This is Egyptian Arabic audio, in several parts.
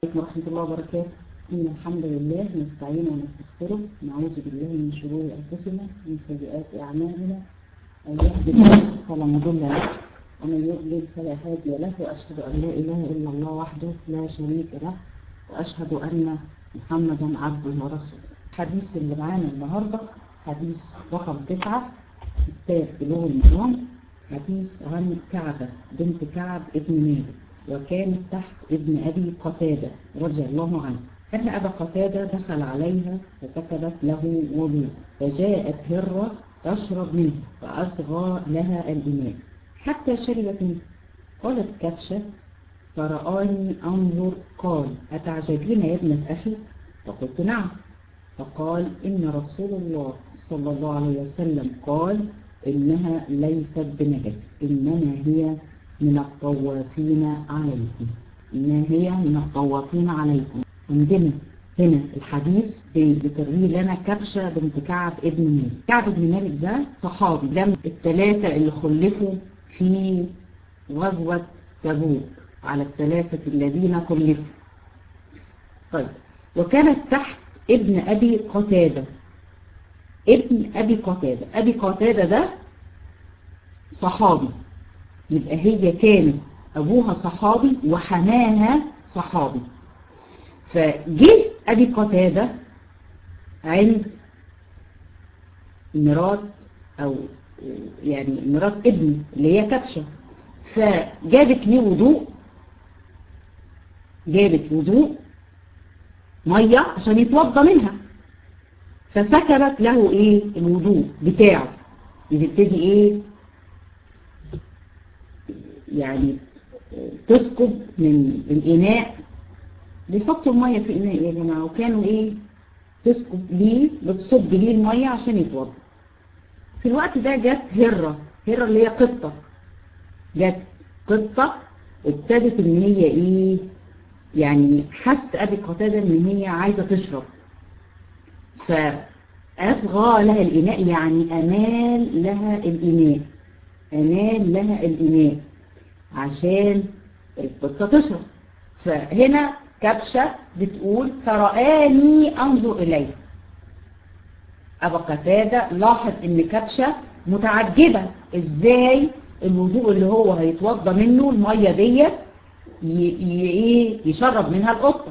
عليكم ورحمة الله وبركاته إن الحمد لله نستعين ونستغفره نعوذ بالله من شرور أنفسنا من سيئات أعمالنا أن يهدي الله فلا مضل له ومن يضلل فلا هادي له وأشهد أن لا إله إلا الله وحده لا شريك له وأشهد أن محمدا عبده ورسوله الحديث اللي معانا النهاردة حديث رقم تسعة كتاب بلوغ المرام حديث عن كعبة بنت كعب ابن مالك وكانت تحت ابن أبي قتادة رضي الله عنه أن أبا قتادة دخل عليها فسكبت له وضوء فجاءت هرة تشرب منه فأصغى لها الإناء حتى شربت منه قالت كبشة فرآني أنظر قال أتعجبين يا ابنة أخي فقلت نعم فقال إن رسول الله صلى الله عليه وسلم قال إنها ليست بنجس إنما هي من الطوافين عليكم إنها هي من الطوافين عليكم عندنا هنا الحديث بتروي لنا كبشة بنت كعب ابن مالك كعب ابن مالك ده صحابي لم الثلاثة اللي خلفوا في غزوة تبوك على الثلاثة الذين خلفوا طيب وكانت تحت ابن أبي قتادة ابن أبي قتادة أبي قتادة ده صحابي يبقى هي كانت أبوها صحابي وحماها صحابي فجه أبي قتادة عند مرات أو يعني مرات ابنه اللي هي كبشة فجابت ليه وضوء جابت وضوء مية عشان يتوضى منها فسكبت له ايه الوضوء بتاعه بتبتدي ايه يعني تسكب من الإناء بيحطوا المية في إناء يا جماعة وكانوا إيه تسكب ليه بتصب ليه المية عشان يتوضى في الوقت ده جت هرة هرة اللي هي قطة جت قطة وابتدت إن هي إيه يعني حس أبي قتادة إن هي عايزة تشرب فأصغى لها الإناء يعني أمال لها الإناء أمال لها الإناء عشان القطة تشرب فهنا كبشة بتقول فرآني أنظر إليه أبا قتادة لاحظ إن كبشة متعجبة إزاي الوضوء اللي هو هيتوضى منه المية ديت يشرب منها القطة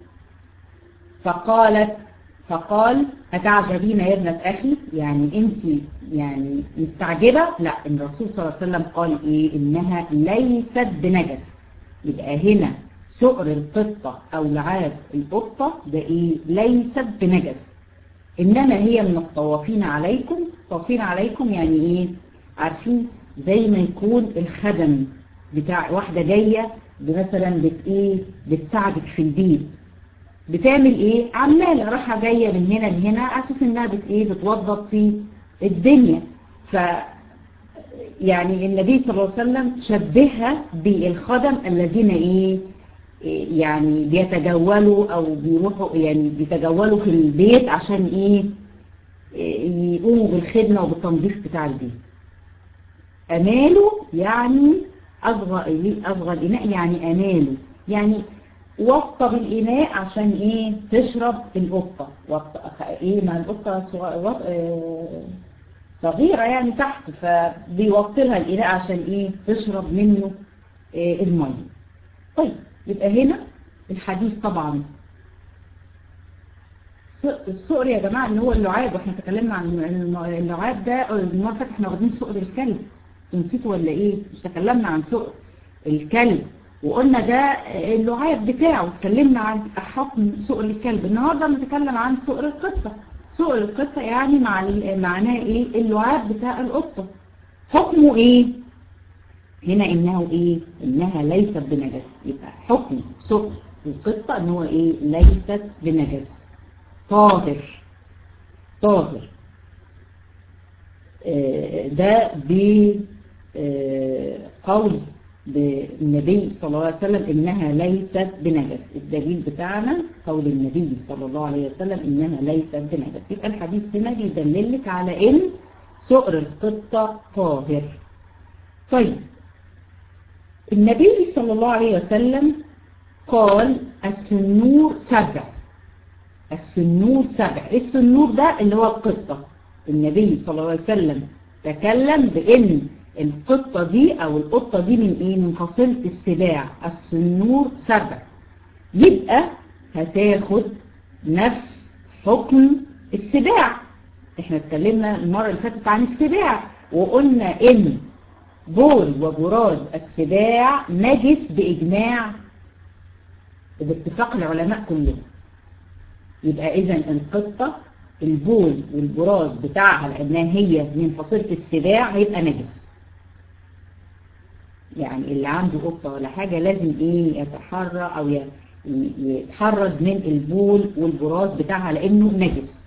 فقالت فقال أتعجبين يا ابنة أخي يعني أنت يعني مستعجبة لا إن الرسول صلى الله عليه وسلم قال إيه إنها ليست بنجس يبقى هنا سؤر القطة أو لعاب القطة ده إيه ليست بنجس إنما هي من الطوافين عليكم طوافين عليكم يعني إيه عارفين زي ما يكون الخدم بتاع واحدة جاية مثلا بت إيه بتساعدك في البيت بتعمل ايه عمالة راحة جاية من هنا لهنا اساس انها بت ايه بتوضب في الدنيا ف يعني النبي صلى الله عليه وسلم شبهها بالخدم الذين ايه يعني بيتجولوا او بيروحوا يعني بيتجولوا في البيت عشان ايه يقوموا بالخدمة وبالتنظيف بتاع البيت اماله يعني اصغى اصغى الاناء يعني اماله يعني وطى بالإناء عشان إيه تشرب القطة إيه ما القطة صغيرة يعني تحت فبيوطي لها الإناء عشان إيه تشرب منه إيه المية طيب يبقى هنا الحديث طبعا السؤر يا جماعة اللي هو اللعاب واحنا تكلمنا عن اللعاب ده المرة فاتت احنا واخدين سؤر الكلب نسيتوا ولا ايه مش تكلمنا عن سؤر الكلب وقلنا ده اللعاب بتاعه اتكلمنا عن حكم سؤر الكلب النهاردة بنتكلم عن سؤر القطة سؤر القطة يعني مع معناه ايه اللعاب بتاع القطة حكمه ايه هنا انه ايه انها ليست بنجس يبقى حكم سؤر القطة ان هو ايه ليست بنجس طاهر طاهر آه ده بقول بالنبي صلى الله عليه وسلم إنها ليست بنجس الدليل بتاعنا قول النبي صلى الله عليه وسلم إنها ليست بنجس يبقى الحديث هنا بيدللك على إن سؤر القطة طاهر طيب النبي صلى الله عليه وسلم قال السنور سبع السنور سبع السنور ده اللي هو القطة النبي صلى الله عليه وسلم تكلم بأن القطة دي أو القطة دي من إيه من فصيلة السباع السنور سبع يبقى هتاخد نفس حكم السباع احنا اتكلمنا المرة اللي فاتت عن السباع وقلنا ان بول وبراز السباع نجس بإجماع باتفاق العلماء كلهم يبقى اذا القطة البول والبراز بتاعها لأنها هي من فصيلة السباع هيبقى نجس يعني اللي عنده قطة ولا حاجة لازم ايه يتحرى او يتحرز من البول والبراز بتاعها لانه نجس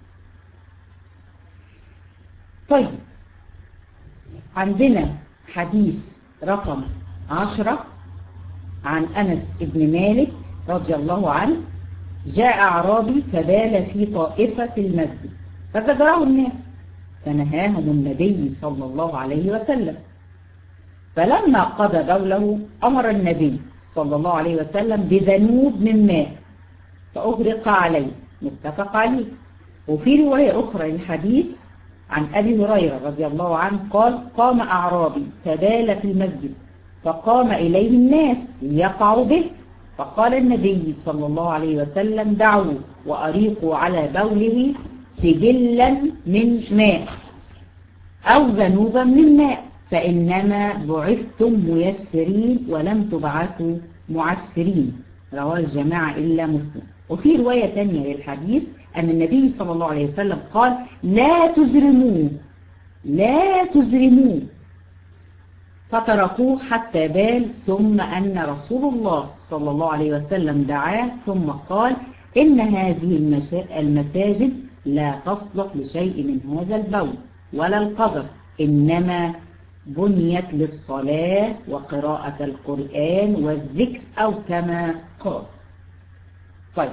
طيب عندنا حديث رقم عشرة عن أنس بن مالك رضي الله عنه جاء أعرابي فبال في طائفة المسجد فزجره الناس فنهاهم النبي صلى الله عليه وسلم فلما قضى بوله أمر النبي صلى الله عليه وسلم بذنوب من ماء فأغرق عليه متفق عليه وفي رواية أخرى للحديث عن أبي هريرة رضي الله عنه قال قام أعرابي فبال في المسجد فقام إليه الناس ليقعوا به فقال النبي صلى الله عليه وسلم دعوه وأريقوا على بوله سجلا من ماء أو ذنوبا من ماء فإنما بعثتم ميسرين ولم تبعثوا معسرين رواه الجماعة إلا مسلم وفي رواية تانية للحديث أن النبي صلى الله عليه وسلم قال لا تزرموه لا تزرموه فتركوه حتى بال ثم أن رسول الله صلى الله عليه وسلم دعاه ثم قال إن هذه المساجد لا تصلح لشيء من هذا البول ولا القدر إنما بنيت للصلاة وقراءة القرآن والذكر أو كما قال طيب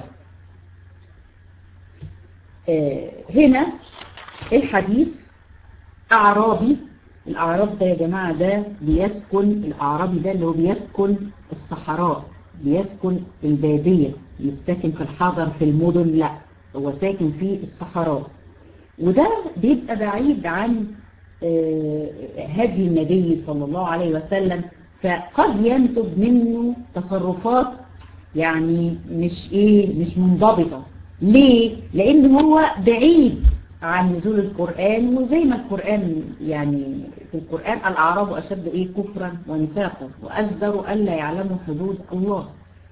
آه هنا الحديث أعرابي الأعراب ده يا جماعة ده بيسكن الأعرابي ده اللي هو بيسكن الصحراء بيسكن البادية مش ساكن في الحضر في المدن لا هو ساكن في الصحراء وده بيبقى بعيد عن هدي النبي صلى الله عليه وسلم فقد ينتج منه تصرفات يعني مش ايه مش منضبطة ليه لان هو بعيد عن نزول القرآن وزي ما القرآن يعني في القرآن الأعراب أشد إيه كفرا ونفاقا وأجدر ألا يعلموا حدود الله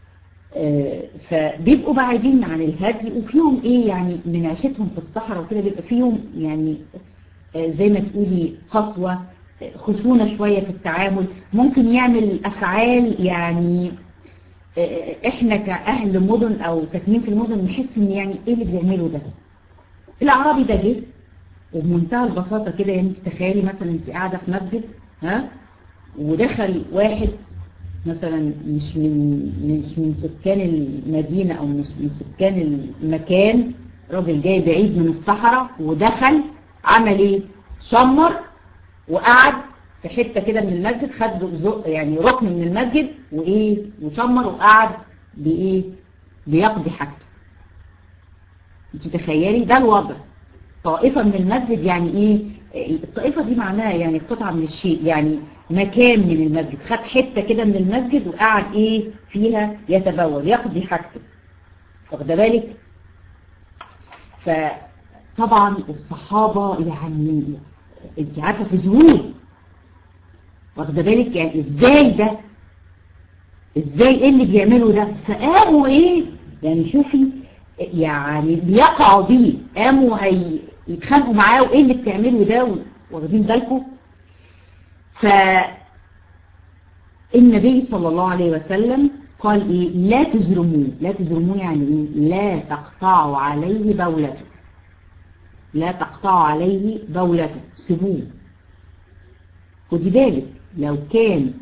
فبيبقوا بعيدين عن الهدي وفيهم إيه يعني من عيشتهم في الصحراء وكده بيبقى فيهم يعني زي ما تقولي قسوة خشونة شوية في التعامل ممكن يعمل أفعال يعني احنا كأهل مدن او ساكنين في المدن نحس ان يعني ايه اللي بيعملوا ده الاعرابي ده جه وبمنتهى البساطة كده يعني تخيلي مثلا انت قاعدة في مسجد ها ودخل واحد مثلا مش من مش من سكان المدينة او مش من سكان المكان راجل جاي بعيد من الصحراء ودخل عمل ايه شمر وقعد في حتة كده من المسجد خد يعني ركن من المسجد وايه وشمر وقعد بايه بيقضي حاجته انت تخيلي ده الوضع طائفة من المسجد يعني ايه الطائفة دي معناها يعني قطعة من الشيء يعني مكان من المسجد خد حتة كده من المسجد وقعد ايه فيها يتبول يقضي حاجته واخده بالك فطبعا الصحابة يعني انت عارفة في ذهول واخده بالك يعني ازاي ده ازاي ايه اللي بيعملوا ده فقاموا ايه يعني شوفي يعني بيقعوا بيه قاموا هي يتخانقوا معاه وايه اللي بتعملوا ده واخدين بالكم ف النبي صلى الله عليه وسلم قال ايه لا تزرموه لا تزرموه يعني ايه لا تقطعوا عليه بولته لا تقطعوا عليه بولته سيبوه خدي بالك لو كان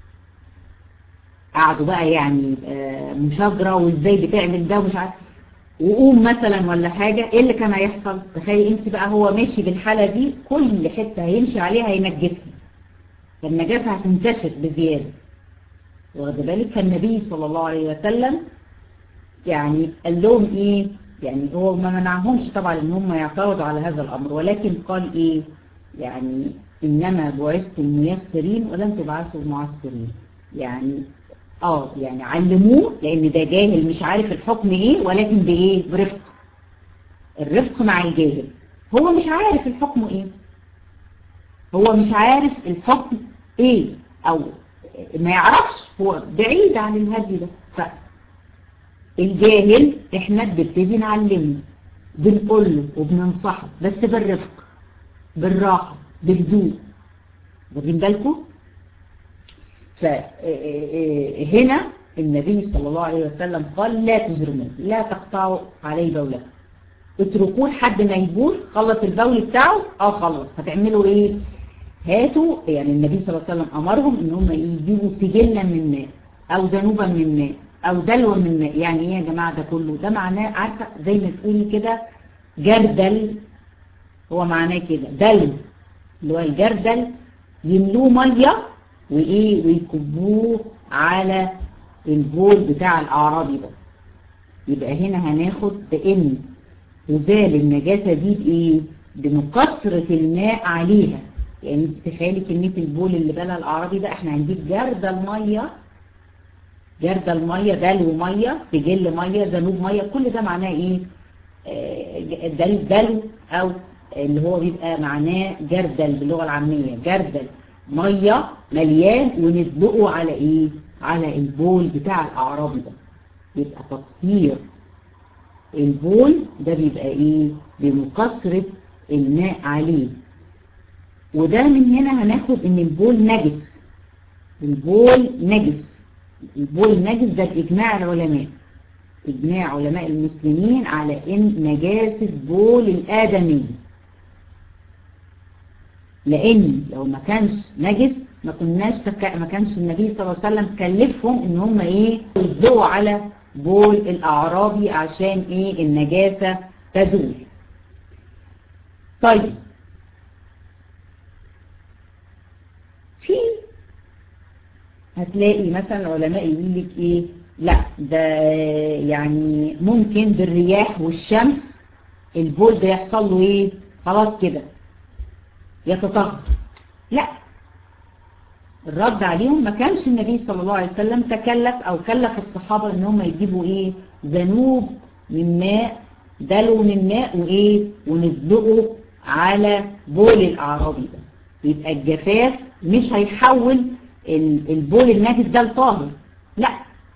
قعدوا بقى يعني مشاجرة وازاي بتعمل ده ومش عارف وقوم مثلا ولا حاجة ايه اللي كان هيحصل تخيلي انت بقى هو ماشي بالحالة دي كل حتة هيمشي عليها هينجسها فالنجاسة هتنتشر بزيادة واخد بالك فالنبي صلى الله عليه وسلم يعني قال لهم ايه يعني هو ما منعهمش طبعا ان هم يعترضوا على هذا الامر ولكن قال ايه يعني انما بعثتم ميسرين ولم تبعثوا معسرين يعني اه يعني علموه لان ده جاهل مش عارف الحكم ايه ولكن بايه برفق الرفق مع الجاهل هو مش عارف الحكم ايه هو مش عارف الحكم ايه او ما يعرفش هو بعيد عن الهدي ده فالجاهل احنا بنبتدي نعلمه بنقول له وبننصحه بس بالرفق بالراحة بهدوء واخدين بالكم فهنا النبي صلى الله عليه وسلم قال لا تجرموا لا تقطعوا عليه بوله اتركوه لحد ما يبول خلص البول بتاعه اه خلص هتعملوا ايه هاتوا يعني النبي صلى الله عليه وسلم امرهم ان هم يجيبوا سجلا من ماء او ذنوبا من ماء او دلوا من ماء يعني ايه يا جماعه ده كله ده معناه عارفه زي ما تقولي كده جردل هو معناه كده دلو اللي هو الجردل يملوه ميه وايه ويكبوه على البول بتاع الاعرابي ده يبقى هنا هناخد بان تزال النجاسة دي بايه بمكسرة الماء عليها يعني انت تخيلي كمية البول اللي بالها الاعرابي ده احنا هنجيب جردل مية جردل مية دلو مية سجل مية ذنوب مية كل ده معناه ايه آه دل دلو او اللي هو بيبقى معناه جردل باللغة العامية جردل مية مليان وندلقه على ايه على البول بتاع الاعرابي ده يبقى تطهير البول ده بيبقى ايه بمكسرة الماء عليه وده من هنا هناخد ان البول نجس البول نجس البول نجس ده باجماع العلماء اجماع علماء المسلمين على ان نجاسة بول الادمي لان لو ما كانش نجس ما كناش تك... ما كانش النبي صلى الله عليه وسلم كلفهم ان هم ايه يدوا على بول الاعرابي عشان ايه النجاسة تزول طيب في هتلاقي مثلا العلماء يقول لك ايه لا ده يعني ممكن بالرياح والشمس البول ده يحصل له ايه خلاص كده يتطهر لا الرد عليهم ما كانش النبي صلى الله عليه وسلم تكلف او كلف الصحابة ان هم يجيبوا ايه ذنوب من ماء دلو من ماء وايه وندلقه على بول الاعرابي ده يبقى الجفاف مش هيحول البول النجس ده لطاهر لا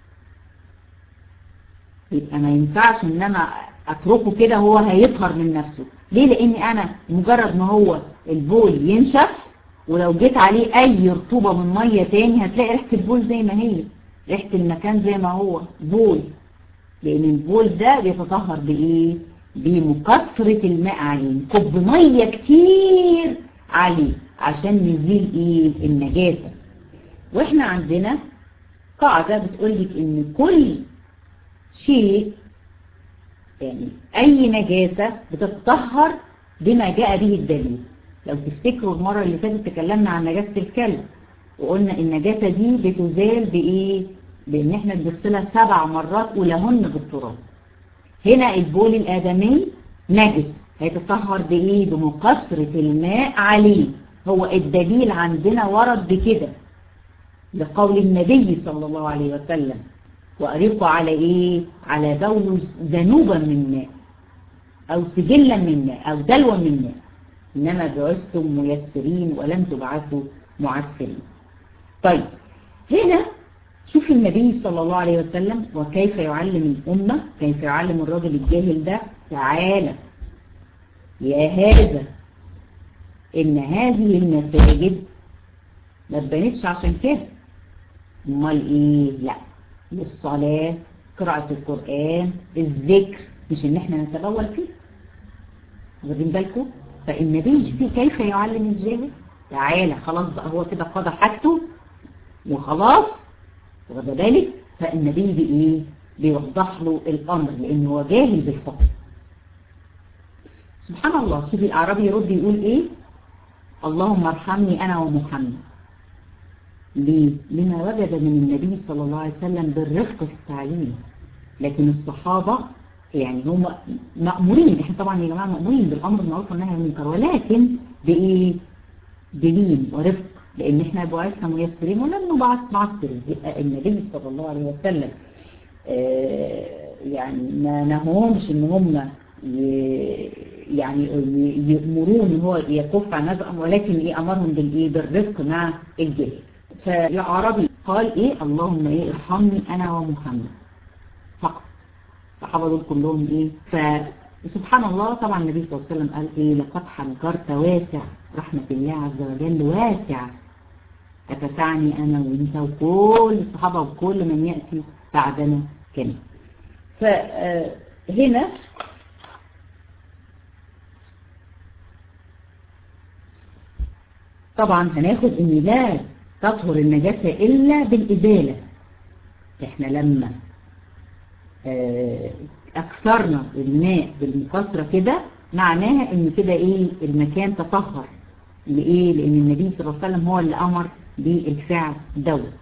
يبقى ما ينفعش ان انا اتركه كده هو هيطهر من نفسه ليه لاني انا مجرد ما هو البول ينشف ولو جيت عليه اي رطوبة من مية تاني هتلاقي ريحة البول زي ما هي ريحة المكان زي ما هو بول لان البول ده بيتطهر بايه بمكسرة الماء عليه كب مية كتير عليه عشان نزيل ايه النجاسة واحنا عندنا قاعدة بتقولك ان كل شيء يعني اي نجاسة بتتطهر بما جاء به الدليل لو تفتكروا المرة اللي فاتت تكلمنا عن نجاسة الكلب وقلنا النجاسة دي بتزال بايه بان احنا بنغسلها سبع مرات ولهن بالتراب هنا البول الادمي نجس هيتطهر بايه بمكسرة الماء عليه هو الدليل عندنا ورد بكده لقول النبي صلى الله عليه وسلم وأريقوا على إيه على بول ذنوبا من ماء أو سجلا من ماء أو دلوا من ماء إنما بعثتم ميسرين ولم تبعثوا معسرين طيب هنا شوف النبي صلى الله عليه وسلم وكيف يعلم الأمة كيف يعلم الراجل الجاهل ده تعالى يا هذا إن هذه المساجد ما اتبنتش عشان كده امال ايه لا للصلاة قراءة القرآن الذكر مش ان احنا نتبول فيه واخدين بالكم فالنبي في كيف يعلم الجاهل تعالى خلاص بقى هو كده قضى حاجته وخلاص واخد بالك فالنبي بايه بيوضح له الامر لانه هو جاهل بالحكم سبحان الله شوف الاعرابي يرد يقول ايه اللهم ارحمني انا ومحمد ليه؟ لما وجد من النبي صلى الله عليه وسلم بالرفق في التعليم لكن الصحابة يعني هم مأمورين احنا طبعا يا جماعة مأمورين بالأمر بالمعروف والنهي عن المنكر ولكن بإيه بلين ورفق لأن احنا بعثنا ميسرين ولم نبعث معسرين يبقى النبي صلى الله عليه وسلم آه يعني ما نهوهمش ان هم يعني يأمرون ان هو يكف عن هذا ولكن ايه امرهم بالايه بالرفق مع الجهل فالعربي قال ايه اللهم ايه ارحمني انا ومحمد فقط الصحابه دول كلهم ايه فسبحان الله طبعا النبي صلى الله عليه وسلم قال ايه لقد حنكرت واسع رحمه الله عز وجل واسع أتسعني أنا وإنت وكل الصحابة وكل من يأتي بعدنا كمان فهنا طبعا هناخد ان لا تطهر النجاسة الا بالازالة احنا لما اكثرنا الماء بالمكسرة كده معناها ان كده ايه المكان تطهر لإيه؟ لأن النبي صلى الله عليه وسلم هو اللي أمر بالفعل دوت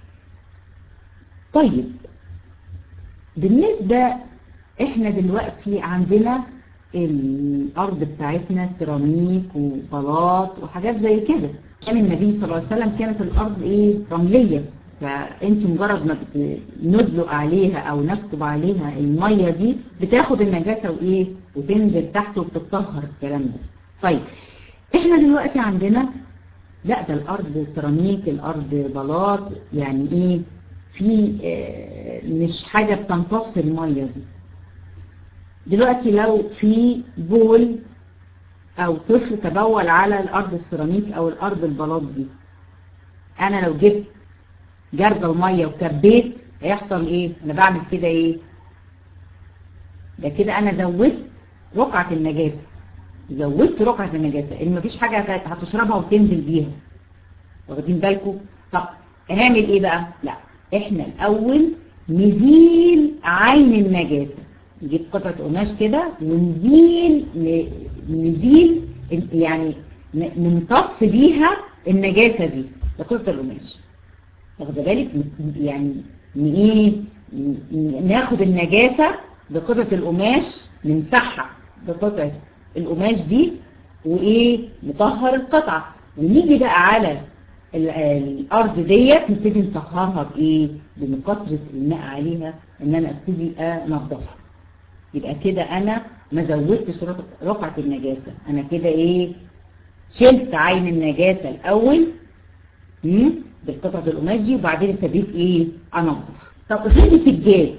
طيب بالنسبة احنا دلوقتي عندنا الأرض بتاعتنا سيراميك وبلاط وحاجات زي كده كان النبي صلى الله عليه وسلم كانت الأرض ايه رملية فانت مجرد ما بندلق عليها او نسكب عليها المية دي بتاخد النجاسة وايه وتنزل تحت وبتطهر الكلام ده طيب احنا دلوقتي عندنا لا ده الارض سيراميك الارض بلاط يعني ايه في اه مش حاجة بتمتص المية دي دلوقتي لو في بول او طفل تبول على الارض السيراميك او الارض البلاط دي انا لو جبت جرد المية وكبيت هيحصل ايه انا بعمل كده ايه ده كده انا زودت رقعة النجاسة زودت رقعة النجاسة اللي مفيش حاجة هتشربها وتنزل بيها واخدين بالكم طب هنعمل ايه بقى لا احنا الاول نزيل عين النجاسة نجيب قطعة قماش كده ونزيل نزيل يعني نمتص بيها النجاسة دي بقطعة القماش واخد بالك يعني ايه ناخد النجاسة بقطعة القماش نمسحها بقطعة القماش دي وايه نطهر القطعة ونيجي بقى على الارض ديت نبتدي نطهرها بايه بمكثرة الماء عليها ان انا ابتدي انضفها يبقى كده انا ما زودتش رقعة النجاسة انا كده ايه شلت عين النجاسة الاول بالقطعة القماش دي وبعدين ابتديت ايه انضف طب افرضي سجاد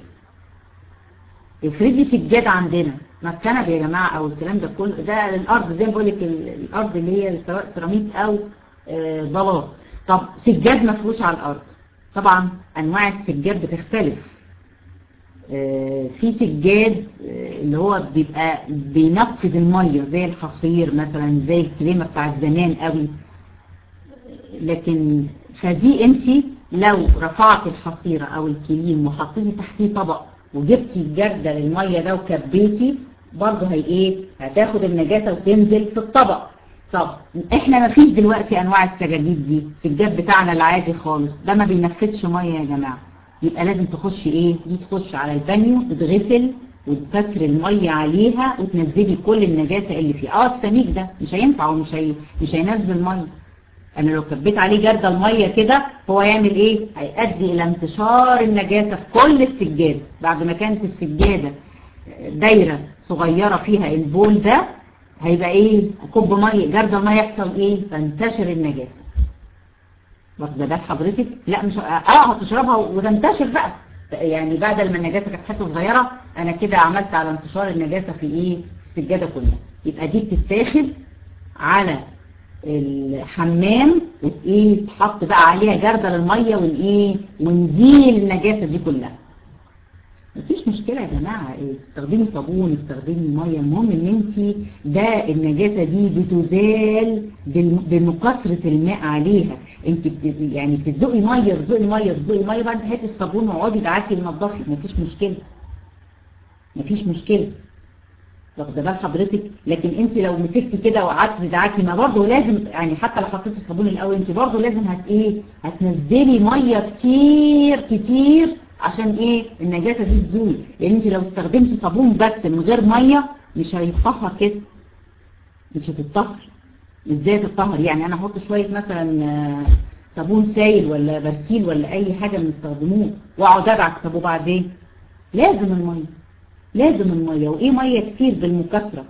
افرضي سجاد عندنا ما الكنب يا جماعة او الكلام ده كله ده الارض زي ما بقول لك الارض اللي هي سواء سيراميك او بلاط طب سجاد مفروش على الارض طبعا انواع السجاد بتختلف في سجاد اللي هو بيبقى بينفذ المية زي الحصير مثلا زي الكليمة بتاع زمان قوي لكن فدي انت لو رفعت الحصيرة او الكليم وحطيتي تحتيه طبق وجبتي الجردة للمية ده وكبيتي برضه هي ايه هتاخد النجاسة وتنزل في الطبق طب احنا ما فيش دلوقتي انواع السجاجيد دي السجاد بتاعنا العادي خالص ده ما بينفذش مية يا جماعة يبقى لازم تخش ايه دي تخش على البانيو تتغسل وتكسر المية عليها وتنزلي كل النجاسة اللي فيها اه السميك ده مش هينفع ومش هي... مش هينزل مية انا لو كبيت عليه جردة المية كده هو يعمل ايه هيؤدي الى انتشار النجاسة في كل السجادة بعد ما كانت السجادة دايرة صغيرة فيها البول ده هيبقى ايه كوب مية جردة المية يحصل ايه تنتشر النجاسة واخده بال حضرتك لا مش اه هتشربها وتنتشر بقى يعني بعد ما النجاسة كانت حته صغيرة انا كده عملت على انتشار النجاسة في ايه السجادة كلها يبقى دي بتتاخد على الحمام وايه تحط بقى عليها جردة للمية ونايه ونزيل النجاسة دي كلها مفيش مشكلة يا جماعة استخدمي صابون استخدمي مية المهم ان انت ده النجاسة دي بتزال بمكسرة الماء عليها انت يعني بتدلقي مية تدلقي مية تدلقي مية بعد هاتي الصابون واقعدي دعاكي ونضفي مفيش مشكلة مفيش مشكلة واخده بال حضرتك لكن انت لو مسكتي كده وقعدتي تدعكي ما برضه لازم يعني حتى لو حطيتي الصابون الاول انت برضه لازم هت ايه هتنزلي ميه كتير كتير عشان ايه النجاسة دي تزول لان انت لو استخدمتي صابون بس من غير مية مش هيتطهر كده مش هتتطهر ازاي تتطهر يعني انا احط شوية مثلا صابون سايل ولا برسيل ولا اي حاجة بنستخدموه واقعد ادعك طب وبعدين لازم المية لازم المية وايه مية كتير بالمكسرة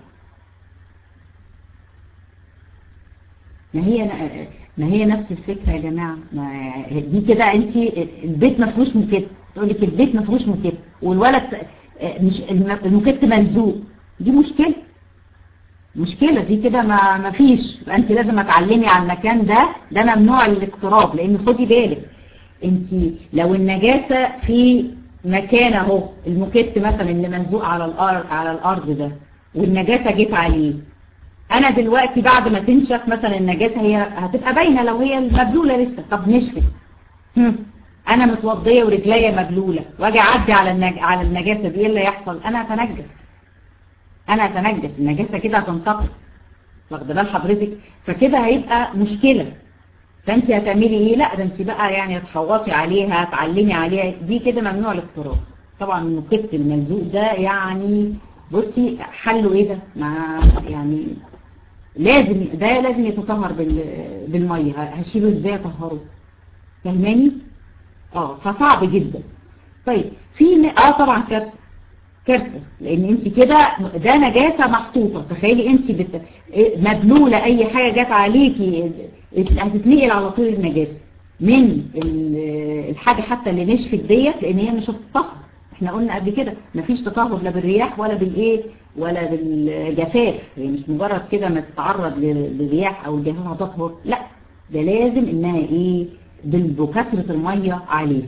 ما هي ما هي نفس الفكرة يا جماعة ما دي كده انت البيت ما فيهوش موكيت تقول لك البيت ما فيهوش موكيت والولد مش الموكيت ملزوق دي مشكلة مشكلة دي كده ما ما فيش انت لازم تعلمي على المكان ده ده ممنوع الاقتراب لان خدي بالك انت لو النجاسة في مكان اهو الموكيت مثلا اللي ملزوق على الارض على الارض ده والنجاسة جت عليه انا دلوقتي بعد ما تنشف مثلا النجاسة هي هتبقى باينة لو هي المبلولة لسه طب نشفت انا متوضية ورجليا مبلولة واجي اعدي على النج... على النجاسة دي ايه اللي يحصل انا اتنجس انا اتنجس النجاسة كده هتنتقل واخده بال حضرتك فكده هيبقى مشكلة فانت هتعملي ايه لا ده انت بقى يعني تحوطي عليها تعلمي عليها دي كده ممنوع الاقتراب طبعا المكت الملزوق ده يعني بصي حله ايه ده مع يعني لازم ده لازم يتطهر بالمية هشيله ازاي اطهره فهماني اه فصعب جدا طيب في اه طبعا كارثه كارثه لان انت كده ده نجاسه محطوطه تخيلي انت بت... مبلوله اي حاجه جت عليكي هتتنقل على طول النجاسه من الحاجه حتى اللي نشفت ديت لان هي مش هتتطهر احنا قلنا قبل كده مفيش تطهر لا بالرياح ولا بالايه ولا بالجفاف هي مش مجرد كده ما تتعرض للرياح او الجفاف هتطهر لا ده لازم انها ايه بكثرة المية عليه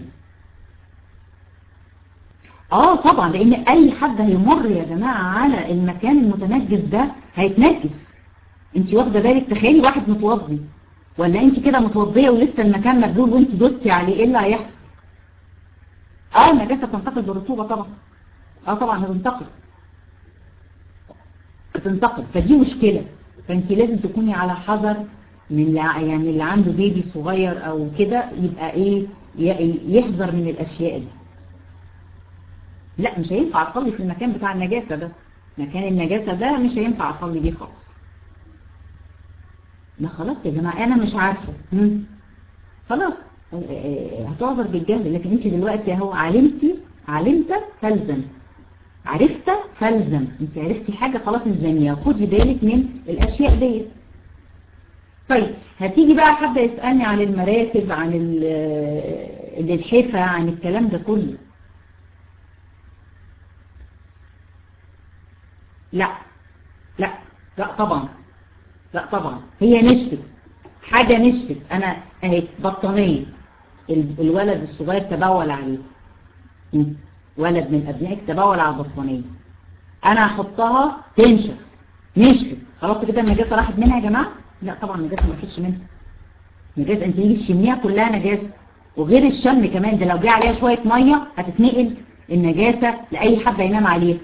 اه طبعا لان اي حد هيمر يا جماعة على المكان المتنجس ده هيتنجس انت واخده بالك تخيلي واحد متوضي ولا انت كده متوضيه ولسه المكان مبلول وانت دوستي عليه ايه اللي هيحصل اه النجاسة بتنتقل بالرطوبة طبعا اه طبعا هتنتقل هتنتقل فدي مشكلة فانت لازم تكوني على حذر من يعني اللي عنده بيبي صغير او كده يبقى ايه يحذر من الاشياء دي لا مش هينفع اصلي في المكان بتاع النجاسة ده مكان النجاسة ده مش هينفع اصلي بيه خالص لا خلاص يا جماعة انا مش عارفة خلاص هتعذر بالجهل لكن انت دلوقتي اهو علمتي علمت فلزم عرفت فلزم انت عرفتي حاجة خلاص الزامية خدي بالك من الاشياء ديت طيب هتيجي بقى حد يسألني عن المراتب عن الحفة عن الكلام ده كله لا لا لا طبعا لا طبعا هي نشفت حاجة نشفت انا اهي بطانية الولد الصغير تبول عليه ولد من ابنائك تبول على البطانية انا هحطها تنشف نشفت خلاص كده النجاسة راحت منها يا جماعة لا طبعا النجاسة ما راحتش منها نجاسة انت تيجي تشميها كلها نجاسة وغير الشم كمان ده لو جه عليها شوية مية هتتنقل النجاسة لأي حد ينام عليها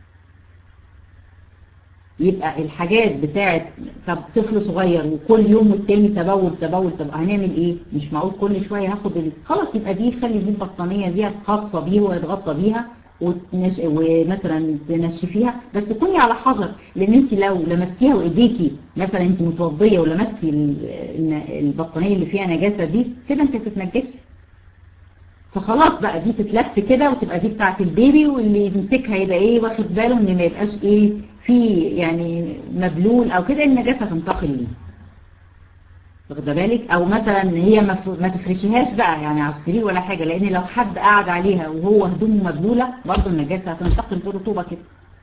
يبقى الحاجات بتاعت طب طفل صغير وكل يوم والتاني تبول تبول طب هنعمل ايه مش معقول كل شوية هاخد ال... خلاص يبقى دي خلي دي البطانية دي خاصة بيه ويتغطى بيها وتنش... ومثلا تنشفيها بس كوني على حذر لان انت لو لمستيها وايديكي مثلا انت متوضية ولمستي البطانية اللي فيها نجاسة دي كده انت تتنجسي فخلاص بقى دي تتلف كده وتبقى دي بتاعت البيبي واللي يمسكها يبقى ايه واخد باله ان ما يبقاش ايه في يعني مبلول او كده النجاسة تنتقل ليه واخده بالك او مثلا هي ما تفرشيهاش بقى يعني على السرير ولا حاجة لان لو حد قاعد عليها وهو هدومه مبلولة برضه النجاسة هتنتقل برطوبة كده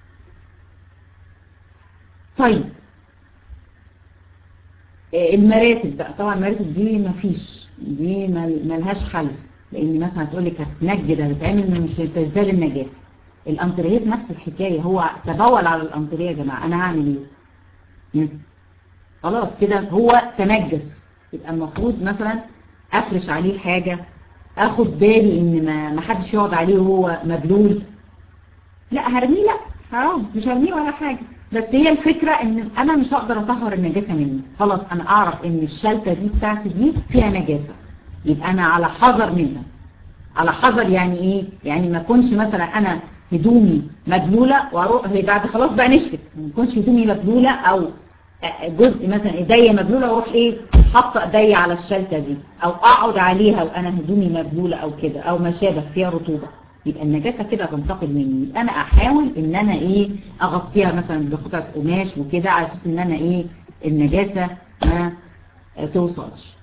طيب المراتب بقى طبعا المراتب دي ما فيش دي ملهاش حل لان مثلا هتقول لك هتنجد هتتعمل مش تزداد النجاسة الانتريات نفس الحكاية هو تبول على الانتريه يا جماعة انا هعمل ايه خلاص كده هو تنجس يبقى المفروض مثلا افرش عليه حاجة اخد بالي ان ما ما حدش يقعد عليه وهو مبلول لا هرميه لا حرام مش هرميه ولا حاجة بس هي الفكرة ان انا مش هقدر اطهر النجاسة منه خلاص انا اعرف ان الشلتة دي بتاعتي دي فيها نجاسة يبقى انا على حذر منها على حذر يعني ايه يعني ما كنش مثلا انا هدومي مبلولة واروح هي بعد خلاص بقى نشفت ما كنش هدومي مبلولة او جزء مثلا ايديا مبلولة واروح ايه حاطه ايديا على الشلتة دي او اقعد عليها وانا هدومي مبلولة او كده او ما شابه فيها رطوبة يبقى النجاسة كده تنتقل مني يبقى انا احاول ان انا ايه اغطيها مثلا بقطعة قماش وكده على اساس ان انا ايه النجاسة ما توصلش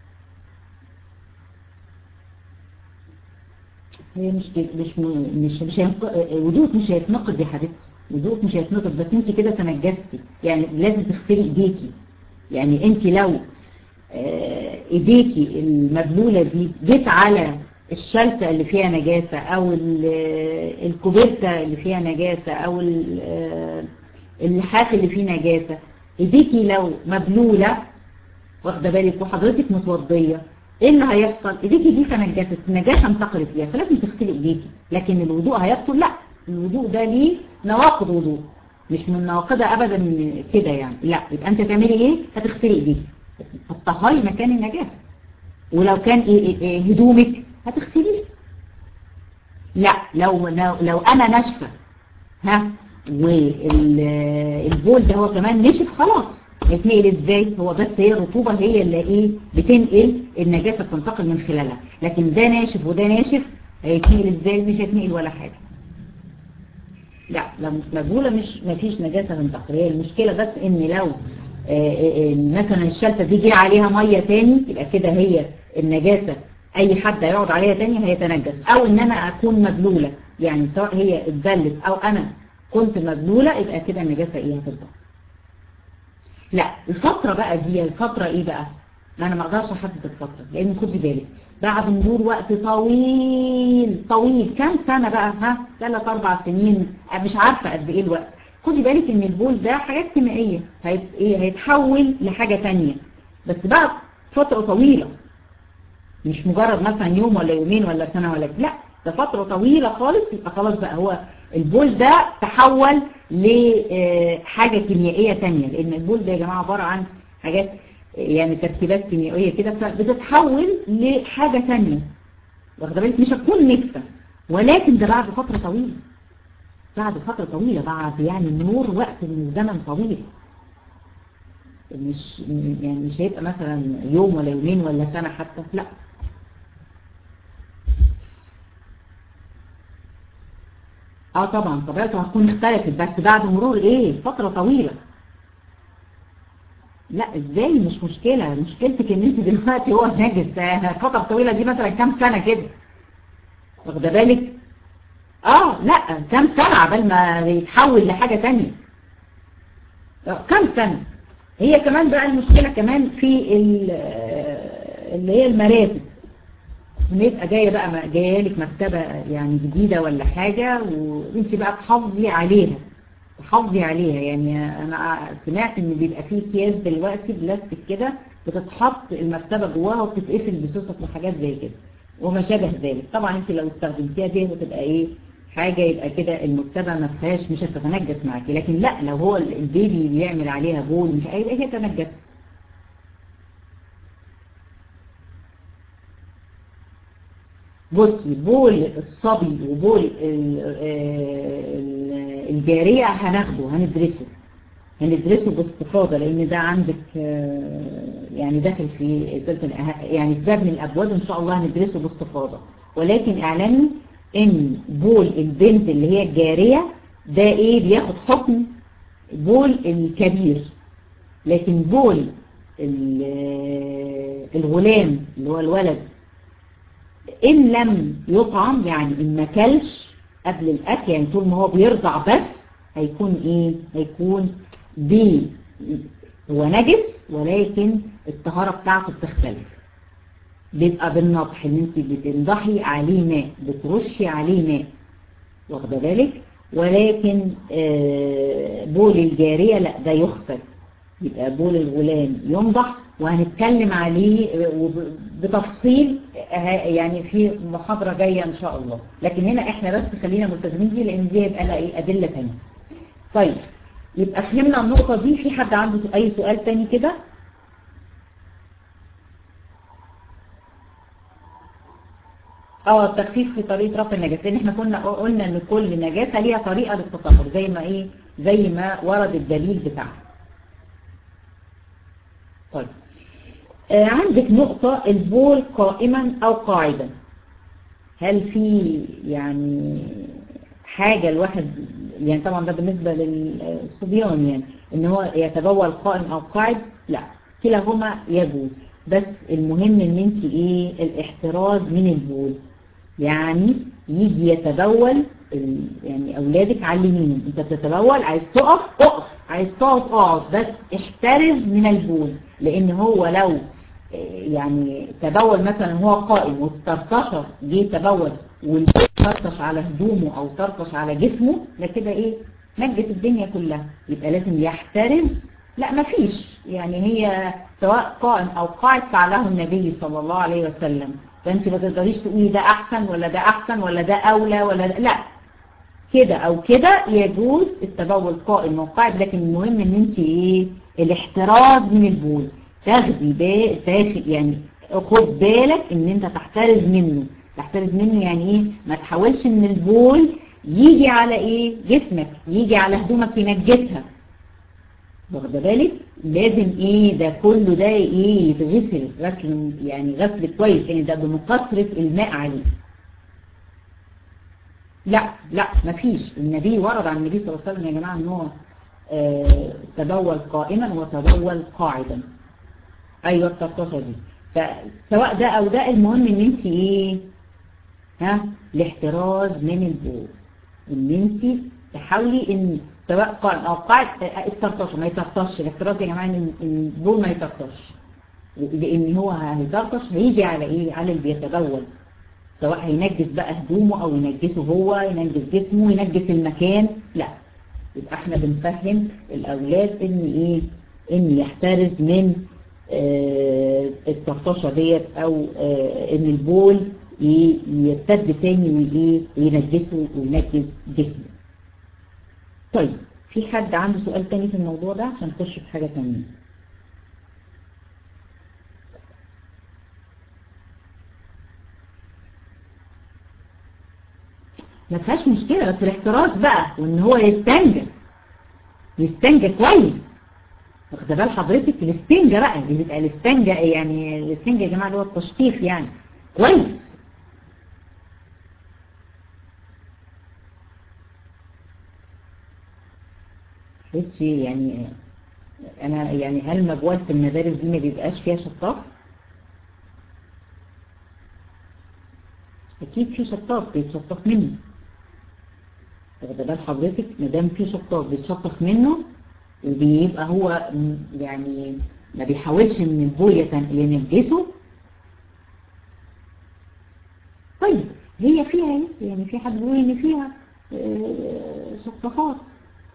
هي مش مش مش مش وضوءك مش هيتنقض يا حبيبتي وضوءك مش هيتنقض بس انت كده تنجستي يعني لازم تغسلي ايديكي يعني انت لو ايديكي المبلولة دي جيت على الشلتة اللي فيها نجاسة او الكوبرتة اللي فيها نجاسة او اللحاف اللي فيه نجاسة ايديكي لو مبلولة واخده بالك وحضرتك متوضية ايه اللي هيحصل ايديكي دي تنجست النجاسة انتقلت ليها فلازم تغسلي ايديكي لكن الوضوء هيبطل لا الوضوء ده ليه نواقض وضوء مش من نواقضها ابدا كده يعني لا يبقى انت هتعملي ايه هتغسلي ايديكي هتطهري مكان النجاسة ولو كان إيه إيه هدومك هتغسليه لا لو لو, لو انا ناشفه ها والبول ده هو كمان نشف خلاص هيتنقل ازاي هو بس هي الرطوبة هي اللي ايه بتنقل النجاسة بتنتقل من خلالها لكن ده ناشف وده ناشف هيتنقل ازاي مش هيتنقل ولا حاجة لا لو مش مقبولة مش مفيش نجاسة تنتقل هي المشكلة بس ان لو مثلا الشلتة دي جه عليها مية تاني يبقى كده هي النجاسة اي حد هيقعد عليها تاني هيتنجس او ان انا اكون مبلولة يعني سواء هي اتبلت او انا كنت مبلولة يبقى كده النجاسة ايه هتبقى لا الفترة بقى دي الفترة ايه بقى ما انا ما اقدرش احدد الفترة لان خدي بالك بعد مرور وقت طويل طويل كام سنة بقى ها ثلاث اربع سنين مش عارفة قد ايه الوقت خدي بالك ان البول ده حاجات كيميائية هيت ايه هيتحول لحاجة تانية بس بعد فترة طويلة مش مجرد مثلا يوم ولا يومين ولا سنة ولا لا ده فترة طويلة خالص يبقى خلاص بقى هو البول ده تحول لحاجة كيميائية تانية لان البول ده يا جماعة عبارة عن حاجات يعني تركيبات كيميائية كده فبتتحول لحاجة تانية واخده بالك مش هتكون نكسة ولكن ده بعد فترة طويلة بعد فترة طويلة بعد يعني مرور وقت من الزمن طويل مش يعني مش هيبقى مثلا يوم ولا يومين ولا سنة حتى لا اه طبعا طبيعته هتكون اختلفت بس بعد مرور ايه فترة طويلة لا ازاي مش مشكلة مشكلتك ان انت دلوقتي هو نجس الفترة الطويلة دي مثلا كام سنة كده واخده بالك اه لا كام سنة عبال ما يتحول لحاجة تانية كام سنة هي كمان بقى المشكلة كمان في اللي هي المراتب ان يبقى جاية بقى جاية لك مكتبة يعني جديدة ولا حاجة وانت بقى تحافظي عليها تحافظي عليها يعني انا سمعت ان بيبقى فيه اكياس دلوقتي بلاستيك كده بتتحط المكتبة جواها وبتتقفل بسوسك وحاجات زي كده وما شابه ذلك طبعا انت لو استخدمتيها دي هتبقى ايه حاجة يبقى كده المكتبة ما فيهاش مش هتتنجس معاكي لكن لا لو هو البيبي بيعمل عليها بول مش هيبقى هي تنجست بصي بول الصبي وبول الجارية هناخده هندرسه هندرسه باستفاضة لان ده عندك يعني داخل في يعني في باب من الابواب ان شاء الله هندرسه باستفاضة ولكن اعلمي ان بول البنت اللي هي الجارية ده ايه بياخد حكم بول الكبير لكن بول الغلام اللي هو الولد ان لم يطعم يعني ان ما كلش قبل الاكل يعني طول ما هو بيرضع بس هيكون ايه هيكون بي هو نجس ولكن الطهارة بتاعته بتختلف بيبقى بالنضح ان انت بتنضحي عليه ماء بترشي عليه ماء واخده بالك ولكن بول الجارية لا ده يغسل يبقى بول الغلام ينضح وهنتكلم عليه بتفصيل يعني في محاضرة جاية ان شاء الله لكن هنا احنا بس خلينا ملتزمين دي لان دي هيبقى لها ايه ادلة تانية طيب يبقى فهمنا النقطة دي في حد عنده اي سؤال تاني كده اه التخفيف في طريقة رفع النجاسة لان احنا كنا قلنا ان كل نجاسة ليها طريقة للتطهر زي ما ايه زي ما ورد الدليل بتاعها طيب آه عندك نقطة البول قائما او قاعدا هل في يعني حاجة الواحد يعني طبعا ده بالنسبة للصبيان يعني ان هو يتبول قائم او قاعد لا كلاهما يجوز بس المهم ان انت ايه الاحتراز من البول يعني يجي يتبول يعني اولادك علمينهم انت بتتبول عايز تقف اقف عايز تقعد اقعد بس احترز من البول لان هو لو يعني تبول مثلا هو قائم والترتشر جه تبول والترتش على هدومه او ترتش على جسمه ده كده ايه نجس الدنيا كلها يبقى لازم يحترز لا ما فيش يعني هي سواء قائم او قاعد فعله النبي صلى الله عليه وسلم فانت ما تقدريش تقولي ده احسن ولا ده احسن ولا ده اولى ولا ده لا كده او كده يجوز التبول قائم او قاعد لكن المهم ان انت ايه الاحتراز من البول تاخدي بال تاخد يعني خد بالك ان انت تحترز منه تحترز منه يعني ايه ما تحاولش ان البول يجي على ايه جسمك يجي على هدومك ينجسها واخده بالك لازم ايه ده كله ده ايه يتغسل غسل يعني غسل كويس يعني ده بمكثره الماء عليه لا لا مفيش النبي ورد عن النبي صلى الله عليه وسلم يا جماعه ان هو آه تبول قائما وتبول قاعدا ايوه الترطشه دي فسواء ده او ده المهم ان انت ايه ها الاحتراز من البول ان انت تحاولي ان سواء قائم او قاعد الترطش ما يترطش الاحتراز يا جماعه ان البول ما يترطش لان هو هيترطش هيجي على ايه على اللي بيتبول سواء هينجس بقى هدومه او ينجسه هو ينجس جسمه ينجس المكان لا يبقى احنا بنفهم الاولاد ان ايه ان يحترز من اه الترطشه ديت او اه ان البول يرتد تاني وايه ينجسه وينجس جسمه طيب في حد عنده سؤال تاني في الموضوع ده عشان نخش في حاجة تانية ما فيهاش مشكلة بس الاحتراز بقى وان هو يستنجى يستنجى كويس واخد بال حضرتك الاستنجى بقى بيبقى الاستنجى يعني الاستنجى يا جماعة اللي هو التشطيف يعني كويس حبيبتي يعني انا يعني هل مبوله المدارس دي ما بيبقاش فيها شطاف اكيد في شطاف بيتشطف منه واخده بال حضرتك ما دام في شطاف بيتشطف منه وبيبقى هو يعني ما بيحاولش ان البول ينجسه طيب هي فيها يعني في حد بيقول ان فيها شطافات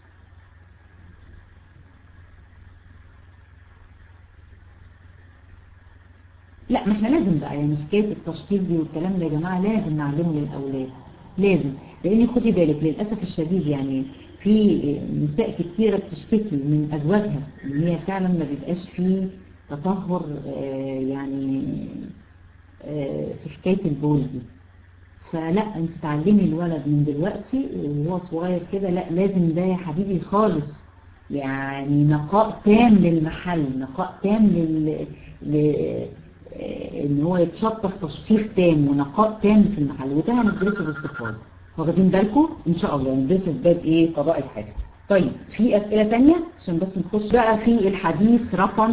لا ما احنا لازم بقى يعني حكايه التشطيب دي والكلام ده يا جماعه لازم نعلمه للاولاد لازم لان خدي بالك للاسف الشديد يعني في نساء كتيره بتشتكي من ازواجها ان هي فعلا ما بيبقاش فيه تطهر يعني في حكايه البول دي فلا انت تعلمي الولد من دلوقتي وهو صغير كده لا لازم ده يا حبيبي خالص يعني نقاء تام للمحل نقاء تام لل... ل... ان هو يتشطف تشطيف تام ونقاء تام في المحل وده هندرسه باستفاضه واخدين بالكم ان شاء الله ندرسه في باب ايه قضاء الحاجه طيب في اسئله ثانيه عشان بس نخش بقى في الحديث رقم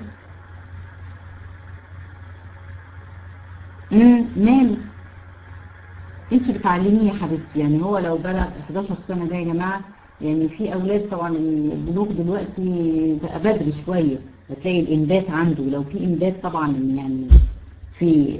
امم ماله انت بتعلميه يا حبيبتي يعني هو لو بلغ 11 سنه ده يا جماعه يعني في اولاد طبعا البلوغ دلوقتي بقى بدري شويه هتلاقي الإنبات عنده لو في إنبات طبعا يعني في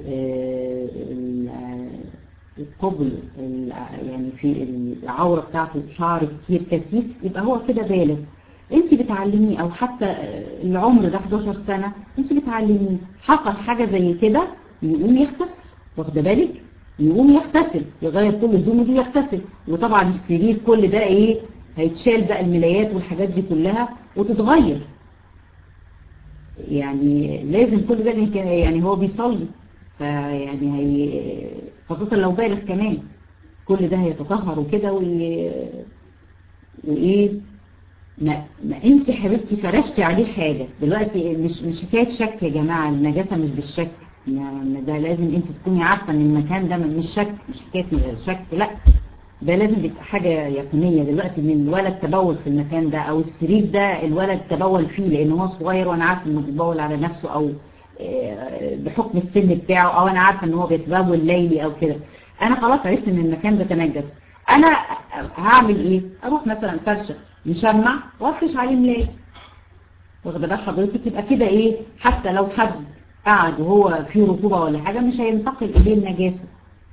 القبل يعني في العورة بتاعته شعر كتير كثيف يبقى هو كده بالغ انت بتعلميه او حتى العمر ده 11 سنة انت بتعلميه حصل حاجة زي كده يقوم يغتسل واخده بالك يقوم يغتسل يغير كل هدومه دي يغتسل وطبعا السرير كل ده ايه هيتشال بقى الملايات والحاجات دي كلها وتتغير يعني لازم كل ده يعني هو بيصلي فيعني هي خاصة لو بالغ كمان كل ده هيتطهر وكده وي... وإيه ما, ما انت حبيبتي فرشتي عليه حاجة دلوقتي مش مش حكاية شك يا جماعة النجاسة مش بالشك يعني ده لازم انت تكوني عارفة ان المكان ده مش شك مش حكاية شك لا ده لازم يبقى حاجة يقينية دلوقتي ان الولد تبول في المكان ده او السرير ده الولد تبول فيه لان هو صغير وانا عارفه انه بيبول على نفسه او بحكم السن بتاعه او انا عارفه ان هو بيتبول ليلي او كده انا خلاص عرفت ان المكان ده تنجس انا هعمل ايه اروح مثلا فرشه مشمع وافرش عليه ملايه واخده بال حضرتك يبقى كده ايه حتى لو حد قعد وهو فيه رطوبه ولا حاجه مش هينتقل اليه النجاسه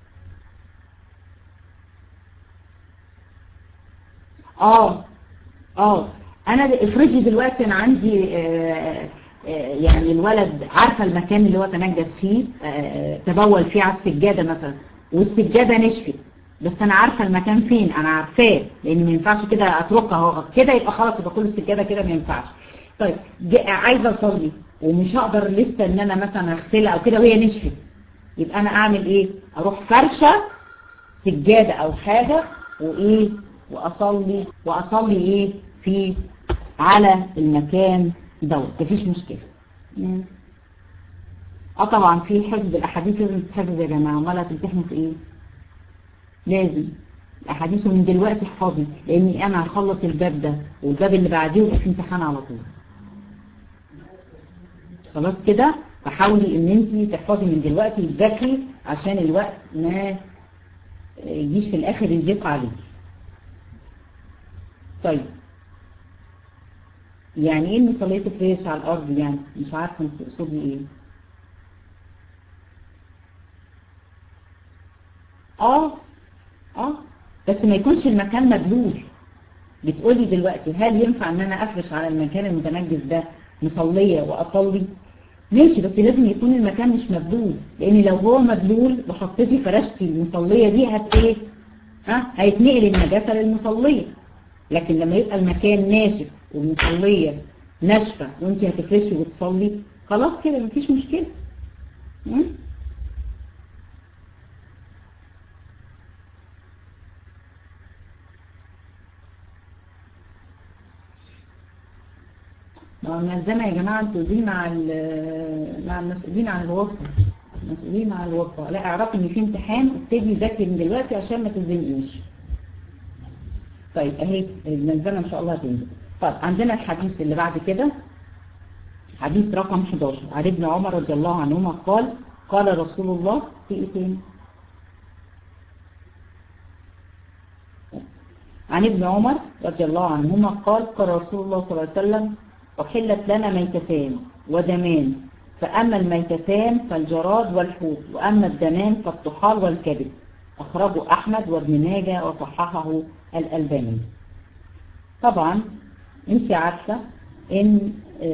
اه اه انا افرضي دلوقتي انا عندي آه آه يعني الولد عارفه المكان اللي هو تنجس فيه آه تبول فيه على السجاده مثلا والسجاده نشفت بس انا عارفه المكان فين انا عارفاه لان ما ينفعش كده اتركها اهو كده يبقى خلاص يبقى كل السجاده كده ما ينفعش طيب عايزه اصلي ومش هقدر لسه ان انا مثلا اغسلها او كده وهي نشفت يبقى انا اعمل ايه اروح فرشه سجاده او حاجه وايه واصلي واصلي ايه في على المكان دوت مفيش مشكله اه طبعا في حفظ الاحاديث لازم تتحفظ يا جماعه امال هتمتحنوا في ايه لازم الاحاديث من دلوقتي احفظي لاني انا هخلص الباب ده والباب اللي بعديه ويبقى في امتحان على طول خلاص كده فحاولي ان انت تحفظي من دلوقتي وتذاكري عشان الوقت ما يجيش في الاخر يضيق عليك طيب يعني ايه المصلية تفريش على الارض يعني مش عارفه انت تقصدي ايه اه اه بس ما يكونش المكان مبلول بتقولي دلوقتي هل ينفع ان انا افرش على المكان المتنجس ده مصلية واصلي ماشي بس لازم يكون المكان مش مبلول لان لو هو مبلول وحطيتي فرشتي المصلية دي هت ايه ها هيتنقل النجاسة للمصلية لكن لما يبقى المكان ناشف والمصلية ناشفة وانت هتفرشي وتصلي خلاص كده مفيش مشكلة م? الملزمة يا جماعة انتوا دي مع مع المسؤولين عن الوظيفة المسؤولين عن الوظيفة لا اعرفي ان في امتحان ابتدي ذاكري من دلوقتي عشان ما تزنقيش طيب اهي الملزمة ان شاء الله هتنزل طيب عندنا الحديث اللي بعد كده حديث رقم 11 عن ابن عمر رضي الله عنهما قال قال رسول الله في ايه تاني عن ابن عمر رضي الله عنهما قال قال رسول الله صلى الله عليه وسلم أحلت لنا ميتتان ودمان فأما الميتتان فالجراد والحوت وأما الدمان فالطحال والكبد أخرجه أحمد وابن ماجه وصححه الألباني طبعا انت عارفة ان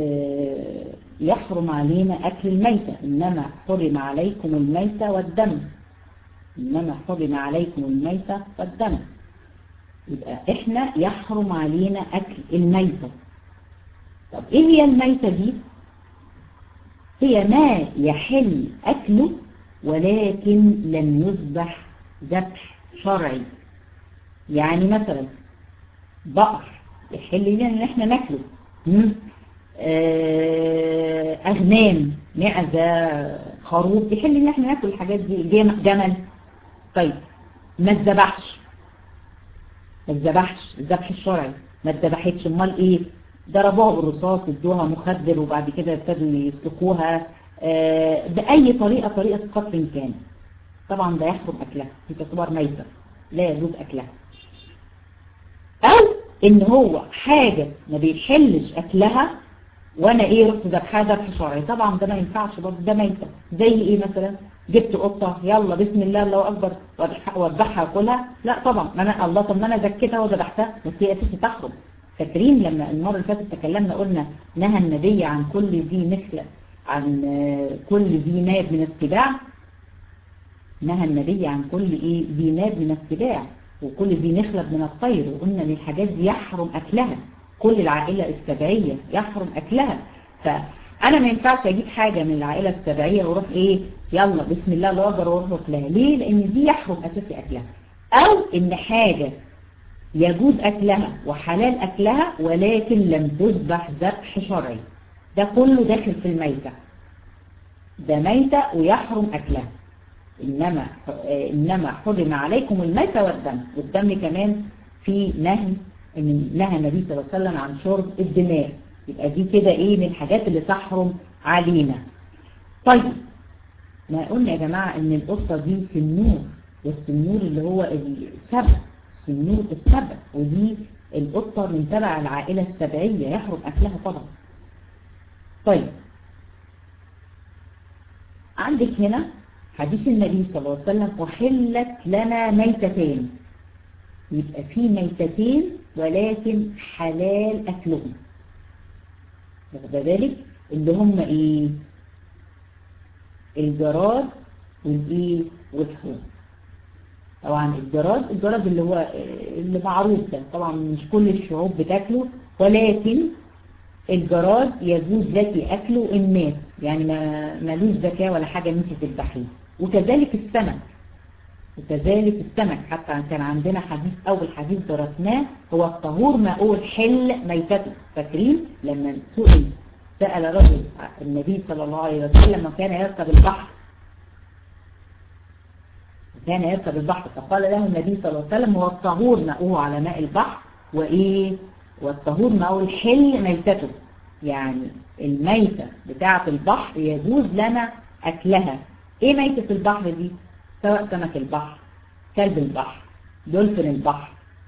يحرم علينا أكل الميتة إنما حرم عليكم الميتة والدم إنما حرم عليكم الميتة والدم يبقى إحنا يحرم علينا أكل الميتة طب إيه هي الميتة دي هي ما يحل أكله ولكن لم يذبح ذبح شرعي يعني مثلا بقر يحل لنا ان احنا ناكله اغنام معزة خروف يحل ان احنا ناكل الحاجات دي جمل طيب ما اتذبحش ما اتذبحش الذبح الشرعي ما اتذبحتش امال ايه ضربوها بالرصاص ادوها مخدر وبعد كده ابتدوا يسلقوها آه بأي طريقة طريقة قتل كان طبعا ده يحرم أكلها دي تعتبر ميتة لا يجوز أكلها أو إن هو حاجة ما بيحلش أكلها وأنا إيه رحت ذبحها ذبح شرعي طبعا ده ما ينفعش برضه ده ميتة زي إيه مثلا جبت قطة يلا بسم الله الله أكبر وأذبحها وأكلها لا طبعا ما أنا الله طب ما أنا ذكيتها وذبحتها بس هي أساسي تحرم فاكرين لما المرة اللي فاتت تكلمنا قلنا نهى النبي عن كل ذي مثل عن كل ذي ناب من السباع نهى النبي عن كل ايه ذي ناب من السباع وكل ذي مخلب من الطير وقلنا ان الحاجات دي يحرم اكلها كل العائلة السبعية يحرم اكلها انا ما ينفعش اجيب حاجة من العائلة السبعية واروح ايه يلا بسم الله الله اكبر واروح واكلها ليه لان دي يحرم اساسي اكلها او ان حاجة يجوز اكلها وحلال اكلها ولكن لم تذبح ذبح شرعي ده كله داخل في الميتة ده ميتة ويحرم اكلها انما انما حرم عليكم الميتة والدم والدم كمان في نهي ان نهى النبي صلى الله عليه وسلم عن شرب الدماء يبقى دي كده ايه من الحاجات اللي تحرم علينا طيب ما قلنا يا جماعة ان القطة دي سنور والسنور اللي هو السبع سنور السبع ودي القطة من تبع العائلة السبعية يحرم اكلها طبعا طيب عندك هنا حديث النبي صلى الله عليه وسلم أحلت لنا ميتتين يبقى في ميتتين ولكن حلال أكلهم واخد بالك اللي هم ايه الجراد والايه والحوت طبعا الجراد الجراد اللي هو اللي معروف ده طبعا مش كل الشعوب بتاكله ولكن الجراد يجوز لك اكله ان مات يعني ما ملوش زكاه ولا حاجه ان انت تذبحيه وكذلك السمك وكذلك السمك حتى كان عندنا حديث أول حديث درسناه هو الطهور ماء الحل ميتته فاكرين لما سئل سأل رجل النبي صلى الله عليه وسلم وكان يركب البحر كان يركب البحر فقال له النبي صلى الله عليه وسلم هو الطهور ماءه على ماء البحر وإيه والطهور ماء الحل ميتته يعني الميتة بتاعة البحر يجوز لنا أكلها إيه ميتة البحر دي سواء سمك البحر كلب البحر دولفين البحر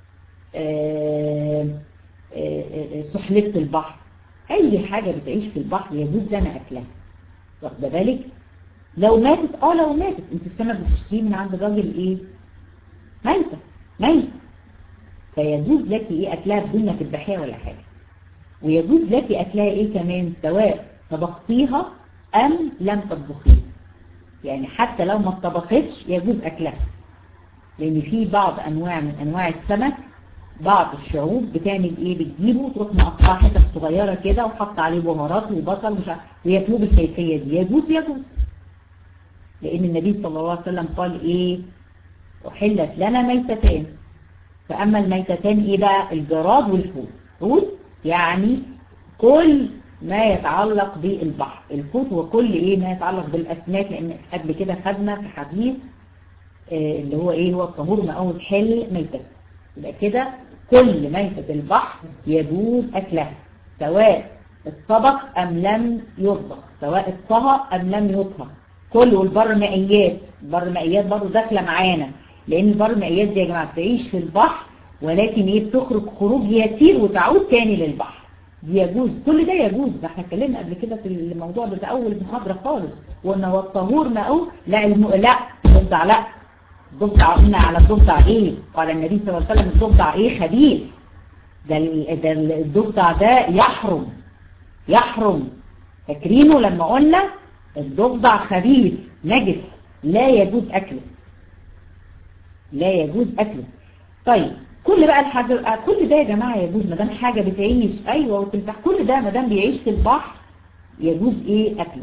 سحلفة البحر أي حاجة بتعيش في البحر يجوز لنا أكلها واخد بالك لو ماتت اه لو ماتت انت السمك بتشتريه من عند الراجل ايه ميتة ميتة فيجوز لك ايه اكلها بدون ما تذبحيها ولا حاجة ويجوز لك اكلها ايه كمان سواء طبختيها ام لم تطبخيها يعني حتى لو ما اتطبختش يجوز أكلها لأن في بعض أنواع من أنواع السمك بعض الشعوب بتعمل إيه بتجيبه وتروح مقطعه حتت صغيرة كده وحط عليه بهارات وبصل ومش وياكلوه بالكيفية دي يجوز يجوز لأن النبي صلى الله عليه وسلم قال إيه أحلت لنا ميتتان فأما الميتتان إيه بقى الجراد والحوت حوت يعني كل ما يتعلق بالبحر الحوت وكل ايه ما يتعلق بالاسماك لان قبل كده خدنا في حديث آه اللي هو ايه هو الطهور ماء الحل ميتة يبقى كده كل ميتة البحر يجوز اكلها سواء الطبخ ام لم يطبخ سواء الطهى ام لم يطهى كل والبر مائيات البر مائيات برضه داخله معانا لان البر مائيات دي يا جماعه بتعيش في البحر ولكن ايه بتخرج خروج يسير وتعود تاني للبحر دي يجوز كل ده يجوز ده احنا اتكلمنا قبل كده في الموضوع ده, ده اول محاضرة خالص وان هو الطهور ماءه لا الم... لا الضفدع لا الضفدع قلنا على الضفدع ايه قال النبي صلى الله عليه وسلم الضفدع ايه خبيث ده ده الضفدع ده يحرم يحرم فاكرينه لما قلنا الضفدع خبيث نجس لا يجوز اكله لا يجوز اكله طيب كل بقى الحاجة كل ده يا جماعة يجوز ما دام حاجة بتعيش ايوه والتمساح كل ده ما دام بيعيش في البحر يجوز ايه اكله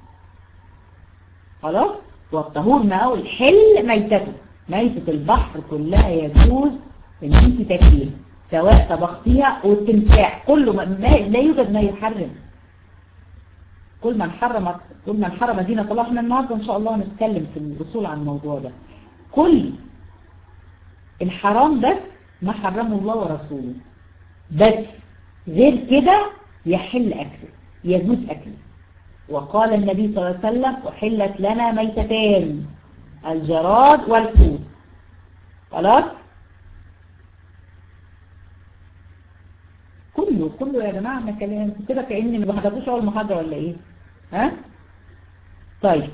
خلاص والطهور ماء الحل ميتته ميتة البحر كلها يجوز ان انت تاكليها سواء طبختيها والتمساح كله ما لا يوجد ما يحرم كل من حرم كل من حرم زينة الله احنا النهارده ان شاء الله هنتكلم في الوصول عن الموضوع ده كل الحرام بس ما حرمه الله ورسوله بس غير كده يحل أكله يجوز أكله وقال النبي صلى الله عليه وسلم أحلت لنا ميتتان الجراد والحوت خلاص كله كله يا جماعة ما كلام كده كأني ما حضرتوش أول محاضرة ولا إيه ها طيب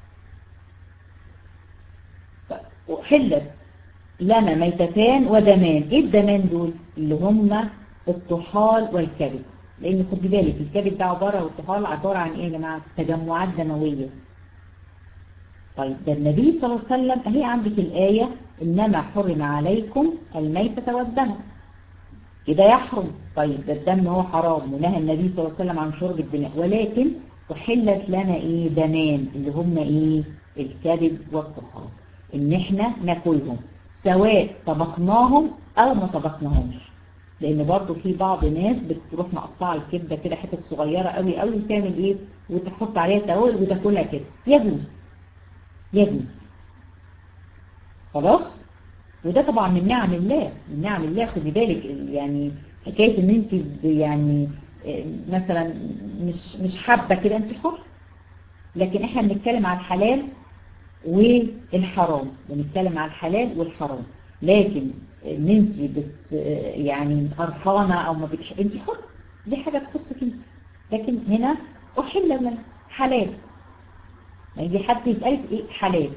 أحلت لنا ميتتان ودمان ايه الدمان دول اللي هم الطحال والكبد لان خدي بالك الكبد ده عبارة والطحال عبارة عن ايه يا جماعة تجمعات دموية طيب ده النبي صلى الله عليه وسلم اهي عندك الآية انما حرم عليكم الميتة والدم كده يحرم طيب ده الدم هو حرام ونهى النبي صلى الله عليه وسلم عن شرب الدماء ولكن وحلت لنا ايه دمان اللي هم ايه الكبد والطحال ان احنا ناكلهم سواء طبخناهم او ما طبخناهمش لان برضو في بعض ناس بتروح مقطعه الكبده كده حتت صغيره قوي قوي وتعمل ايه وتحط عليها توابل وتاكلها كده يجوز يجوز خلاص وده طبعا من نعم الله من نعم الله خدي بالك يعني حكايه ان انت يعني مثلا مش مش حابه كده انت حر لكن احنا بنتكلم على الحلال والحرام بنتكلم على الحلال والحرام لكن ان انت بت يعني قرفانه او ما بتح... انت حر دي حاجه تخصك انت لكن هنا احل لنا حلال يعني دي حد يسالك ايه حلال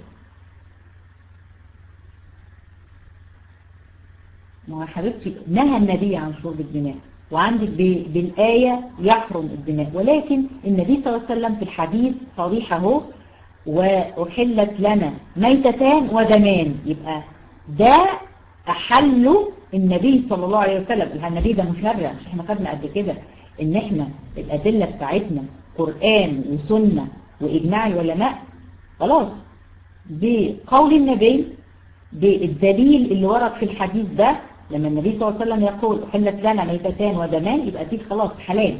ما هو حبيبتي نهى النبي عن شرب الدماء وعندك بالآية يحرم الدماء ولكن النبي صلى الله عليه وسلم في الحديث صريح اهو وأحلت لنا ميتتان ودمان يبقى ده أحله النبي صلى الله عليه وسلم النبي ده مشرع مش احنا خدنا قبل كده ان احنا الأدلة بتاعتنا قرآن وسنة وإجماع العلماء خلاص بقول النبي بالدليل اللي ورد في الحديث ده لما النبي صلى الله عليه وسلم يقول أحلت لنا ميتتان ودمان يبقى دي خلاص حلال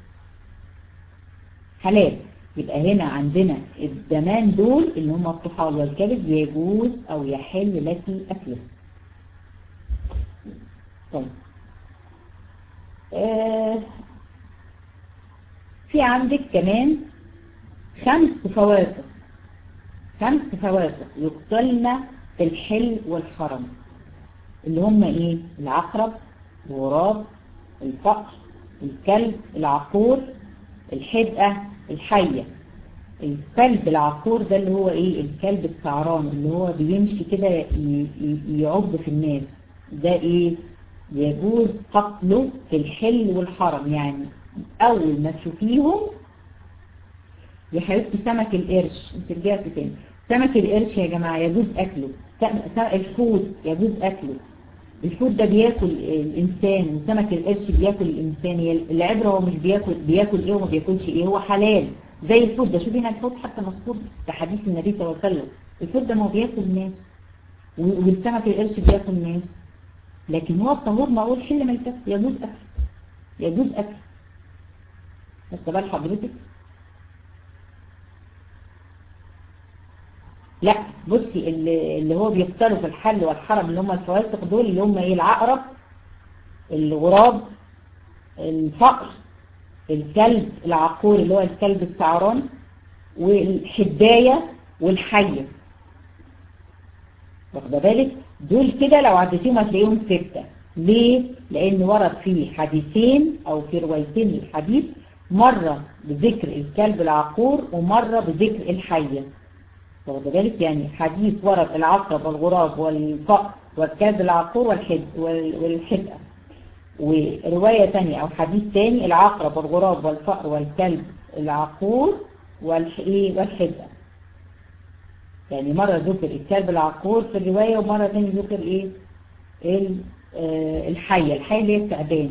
حلال يبقى هنا عندنا الدمان دول اللي هم الطحال والكبد يجوز أو يحل لك أكله طيب آه في عندك كمان خمس فواسق خمس فواسق يقتلن في الحل والحرم اللي هم ايه العقرب الغراب الفقر الكلب العقور الحدقة الحية الكلب العقور ده اللي هو ايه الكلب السعران اللي هو بيمشي كده يعض في الناس ده ايه يجوز قتله في الحل والحرم يعني اول ما تشوفيهم يا حبيبتي سمك القرش انت رجعتي تاني سمك القرش يا جماعة يجوز اكله الفوت يجوز اكله الفوت ده بياكل الانسان وسمك القرش بياكل الانسان العبرة هو مش بياكل بياكل ايه وما بياكلش ايه هو حلال زي الفوت ده شوفي هنا الفوت حتى مذكور في حديث النبي صلى الله عليه وسلم الفوت ده ما هو بياكل الناس والسمك القرش بياكل الناس لكن هو الطهور ما اقول حل ميتة يجوز اكل يجوز اكل بس بال حضرتك لا بصي اللي, اللي هو بيختاروا في الحل والحرم اللي هم الفواسق دول اللي هم ايه العقرب الغراب الفقر الكلب العقور اللي هو الكلب السعران والحداية والحية واخده بالك دول كده لو عديتيهم هتلاقيهم ستة ليه؟ لأن ورد فيه حديثين أو في روايتين الحديث مرة بذكر الكلب العقور ومرة بذكر الحية واخد بالك يعني حديث ورد العقرب والغراب والفقر والكلب العقور والحد والحدقة ورواية تانية أو حديث تاني العقرب والغراب والفقر والكلب العقور والحدقة يعني مرة ذكر الكلب العقور في الرواية ومرة تاني ذكر ايه الحية الحية اللي هي التعبان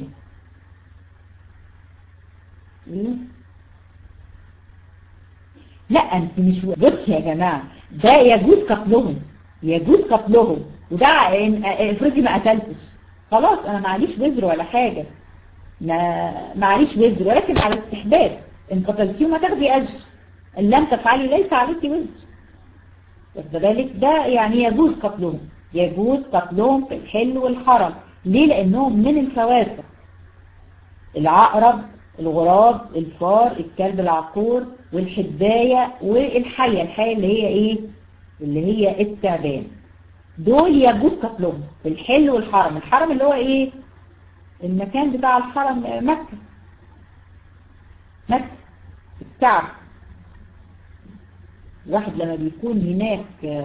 لا انت مش بص يا جماعة ده يجوز قتلهم يجوز قتلهم وده افرضي ما قتلتش خلاص انا معليش وزر ولا حاجة ما معليش وزر ولكن على استحباب ان قتلتيهم هتاخدي اجر ان لم تفعلي ليس عليك وزر واخد بالك ده يعني يجوز قتلهم يجوز قتلهم في الحل والحرم ليه لانهم من الفواسق العقرب الغراب الفار الكلب العقور والحداية والحية الحية اللي هي ايه اللي هي التعبان دول يجوز قتلهم في الحل والحرم الحرم اللي هو ايه المكان بتاع الحرم مكة مكة الكعب الواحد لما بيكون هناك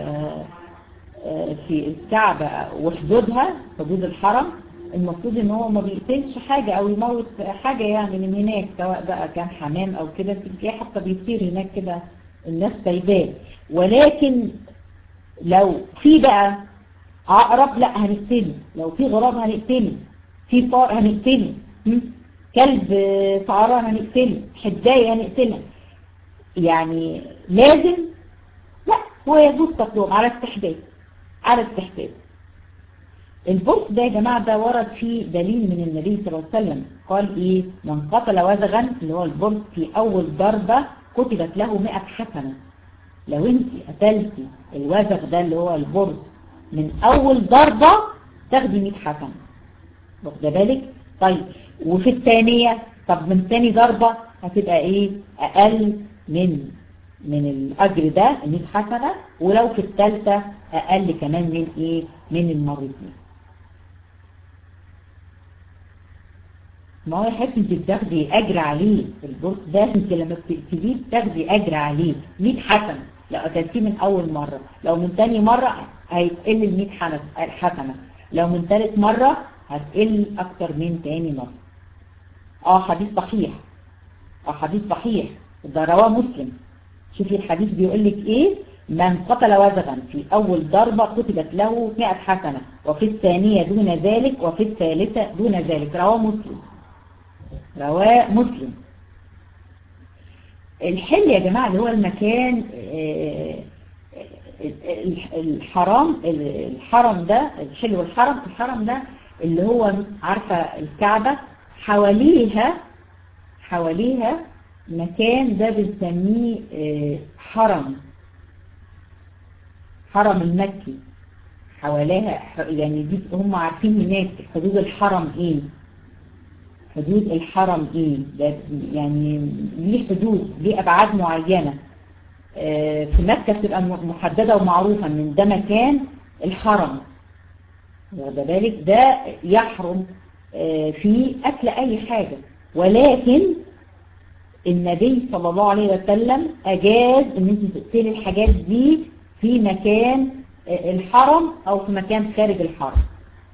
في الكعبة وحدودها حدود الحرم المفروض ان هو ما بيقتلش حاجة او يموت حاجة يعني من هناك سواء بقى كان حمام او كده تلاقيه حتى بيطير هناك كده الناس سايباه ولكن لو في بقى عقرب لا هنقتله لو في غراب هنقتله في فار هنقتله كلب سعران هنقتله حداية هنقتلها يعني لازم لا هو يجوز قتلهم على استحباب على استحباب البرص ده يا جماعة ده ورد فيه دليل من النبي صلى الله عليه وسلم قال ايه من قتل وزغا اللي هو البرص في اول ضربة كتبت له 100 حسنة لو انت قتلتي الوزغ ده اللي هو البرص من اول ضربة تاخدي 100 حسنة واخده بالك طيب وفي الثانية طب من ثاني ضربة هتبقى ايه اقل من من الاجر ده 100 حسنة ولو في الثالثة اقل كمان من ايه من المرتين ما هو يا حبيبتي انت بتاخدي اجر عليه البورس ده انت لما بتقتليه بتاخدي اجر عليه 100 حسنه لو قتلتيه من اول مره لو من ثاني مره هيتقل ال 100 حسنه لو من ثالث مره هتقل اكتر من ثاني مره اه حديث صحيح اه حديث صحيح ده رواه مسلم شوفي الحديث بيقول لك ايه من قتل وزغا في اول ضربه كتبت له 100 حسنه وفي الثانيه دون ذلك وفي الثالثه دون ذلك رواه مسلم رواه مسلم الحل يا جماعة اللي هو المكان الحرام الحرم ده الحل والحرم الحرم ده اللي هو عارفة الكعبة حواليها حواليها مكان ده بنسميه حرم حرم المكي حواليها يعني دي هم عارفين هناك حدود الحرم ايه حدود الحرم ايه ده يعني ليه حدود ليه ابعاد معينة آه في مكة بتبقى محددة ومعروفة ان ده مكان الحرم واخد بالك ده يحرم آه في اكل اي حاجة ولكن النبي صلى الله عليه وسلم اجاز ان انت تقتلي الحاجات دي في مكان آه الحرم او في مكان خارج الحرم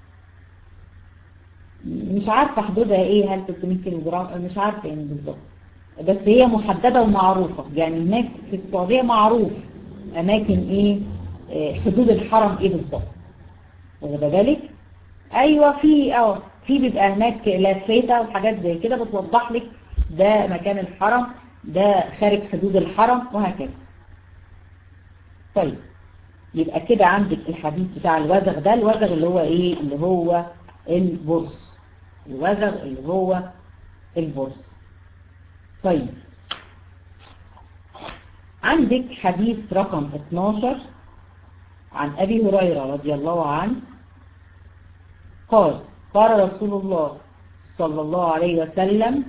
مش عارفة حدودها ايه هل 300 كيلو جرام مش عارفة يعني بالظبط بس هي محددة ومعروفة يعني هناك في السعودية معروف اماكن ايه حدود الحرم ايه بالظبط واخد بالك ايوه في اه في بيبقى هناك لافته وحاجات زي كده بتوضح لك ده مكان الحرم ده خارج حدود الحرم وهكذا طيب يبقى كده عندك الحديث بتاع الوزغ ده الوزغ اللي هو ايه اللي هو البرص الوزغ اللي هو البرص طيب عندك حديث رقم 12 عن أبي هريرة رضي الله عنه قال قال رسول الله صلى الله عليه وسلم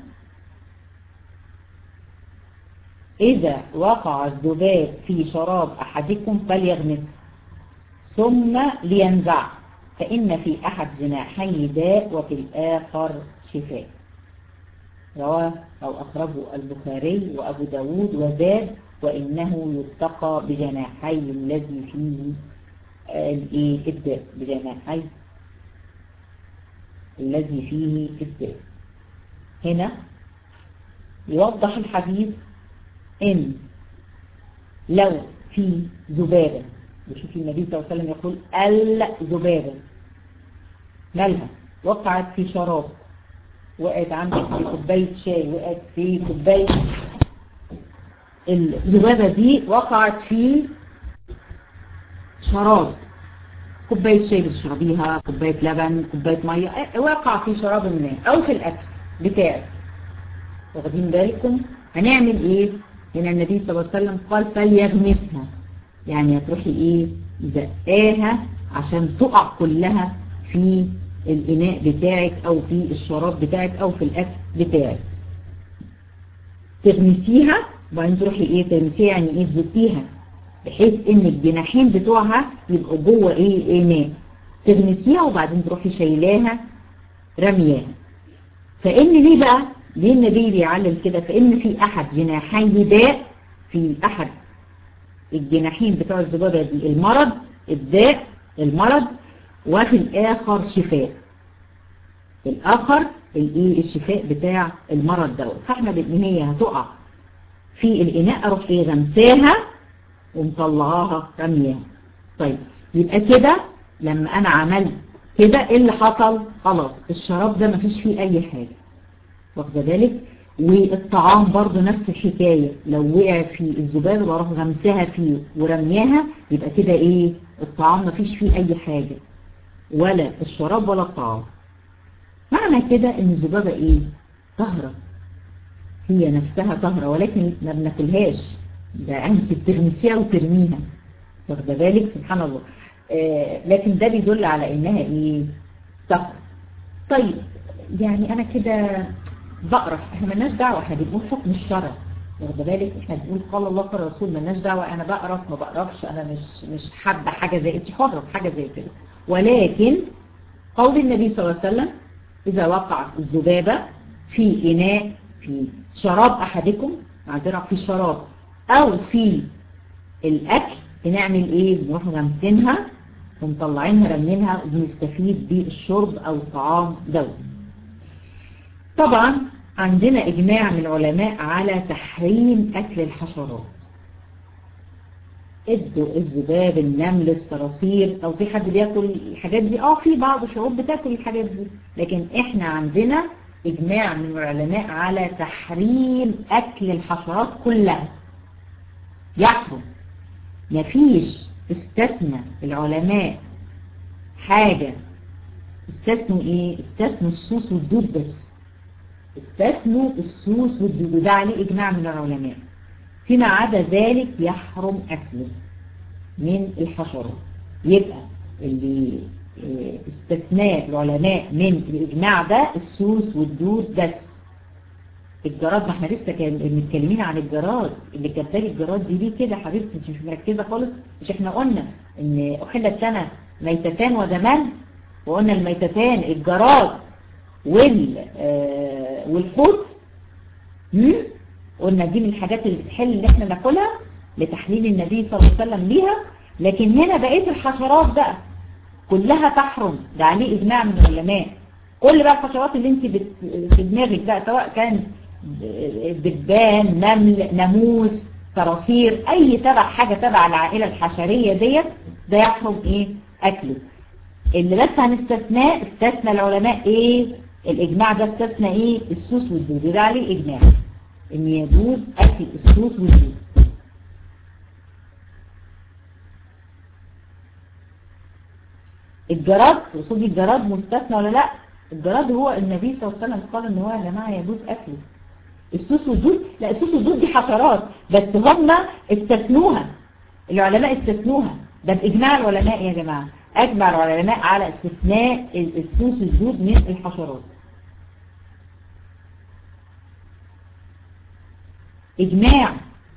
إذا وقع الذباب في شراب أحدكم فليغمسه ثم لينزعه فإن في أحد جناحي داء وفي الآخر شفاء رواه أو أخرجه البخاري وأبو داود وزاد وإنه يتقى بجناحي الذي فيه الداء بجناحي الذي فيه الداء هنا يوضح الحديث إن لو في ذبابة وشوف النبي صلى الله عليه وسلم يقول الذبابة مالها وقعت في شراب وقعت عندك في كوباية شاي وقعت في كوباية الذبابة دي وقعت في شراب كوباية شاي بتشربيها كوباية لبن كوباية مية وقع في شراب ما او في الاكل بتاعك واخدين بالكم هنعمل ايه هنا النبي صلى الله عليه وسلم قال فليغمسها يعني هتروحي ايه دقاها عشان تقع كلها في الاناء بتاعك او في الشراب بتاعك او في الاكل بتاعك تغمسيها وبعدين تروحي ايه تغمسيها يعني ايه تزقيها بحيث ان الجناحين بتوعها يبقوا جوه ايه اناء تغمسيها وبعدين تروحي شايلاها رمياها فان ليه بقى ليه النبي بيعلم كده فان في احد جناحي داء في احد الجناحين بتوع الذبابة دي المرض الداء المرض وفي الآخر شفاء الآخر الايه الشفاء بتاع المرض دوت فاحنا بان هي هتقع في الإناء اروح ايه غمساها ومطلعاها رمياها طيب يبقى كده لما انا عملت كده ايه اللي حصل خلاص الشراب ده مفيش فيه اي حاجة واخده بالك والطعام برضو نفس الحكاية لو وقع في الذبابة بروح غمسها فيه ورمياها يبقى كده ايه الطعام مفيش فيه اي حاجة ولا الشراب ولا الطعام معنى كده ان الذبابة ايه طهرة هي نفسها طهرة ولكن ما بناكلهاش ده انت بتغمسيها وترميها واخده بالك سبحان الله آه لكن ده بيدل على انها ايه طهرة طيب يعني انا كده بقرف احنا ملناش دعوة احنا بنقول حكم الشرع واخده بالك احنا بنقول قال الله قال الرسول ملناش دعوة انا بقرف ما بقرفش انا مش مش حابة حاجة زي انت حرة في حاجة زي كده ولكن قول النبي صلى الله عليه وسلم اذا وقع الذبابة في اناء في شراب احدكم عندنا في شراب او في الاكل بنعمل ايه بنروح غمسينها ومطلعينها رمينها وبنستفيد بالشرب او الطعام دوت طبعا عندنا إجماع من العلماء على تحريم أكل الحشرات ادوا الذباب النمل الصراصير أو في حد بياكل الحاجات دي اه في بعض الشعوب بتاكل الحاجات دي لكن احنا عندنا إجماع من العلماء على تحريم أكل الحشرات كلها يحرم مفيش استثنى العلماء حاجة استثنوا ايه استثنوا السوس والدود بس استثنوا السوس والدود وده عليه إجماع من العلماء فيما عدا ذلك يحرم أكله من الحشرات يبقى اللي استثناء العلماء من الإجماع ده السوس والدود بس الجراد ما احنا لسه متكلمين عن الجراد اللي كبالي الجراد دي ليه كده حبيبتي انت مش مركزة خالص مش احنا قلنا ان احلت لنا ميتتان ودمان وقلنا الميتتان الجراد وال آه والحوت قلنا دي من الحاجات اللي بتحل ان احنا ناكلها لتحليل النبي صلى الله عليه وسلم ليها لكن هنا بقيه الحشرات بقى كلها تحرم ده عليه اجماع من العلماء كل بقى الحشرات اللي انت بت... في دماغك بقى سواء كان دبان نمل ناموس صراصير اي تبع حاجه تبع العائله الحشريه ديت ده يحرم ايه اكله اللي بس هنستثناه استثنى العلماء ايه الاجماع ده استثنى ايه السوس والدود وده عليه اجماع ان يجوز اكل السوس والدود الجراد تقصدي الجراد مستثنى ولا لا الجراد هو النبي صلى الله عليه وسلم قال ان هو يا جماعه يجوز اكله السوس والدود لا السوس والدود دي حشرات بس هم استثنوها العلماء استثنوها ده باجماع العلماء يا جماعه أجمع العلماء على استثناء السوس والدود من الحشرات إجماع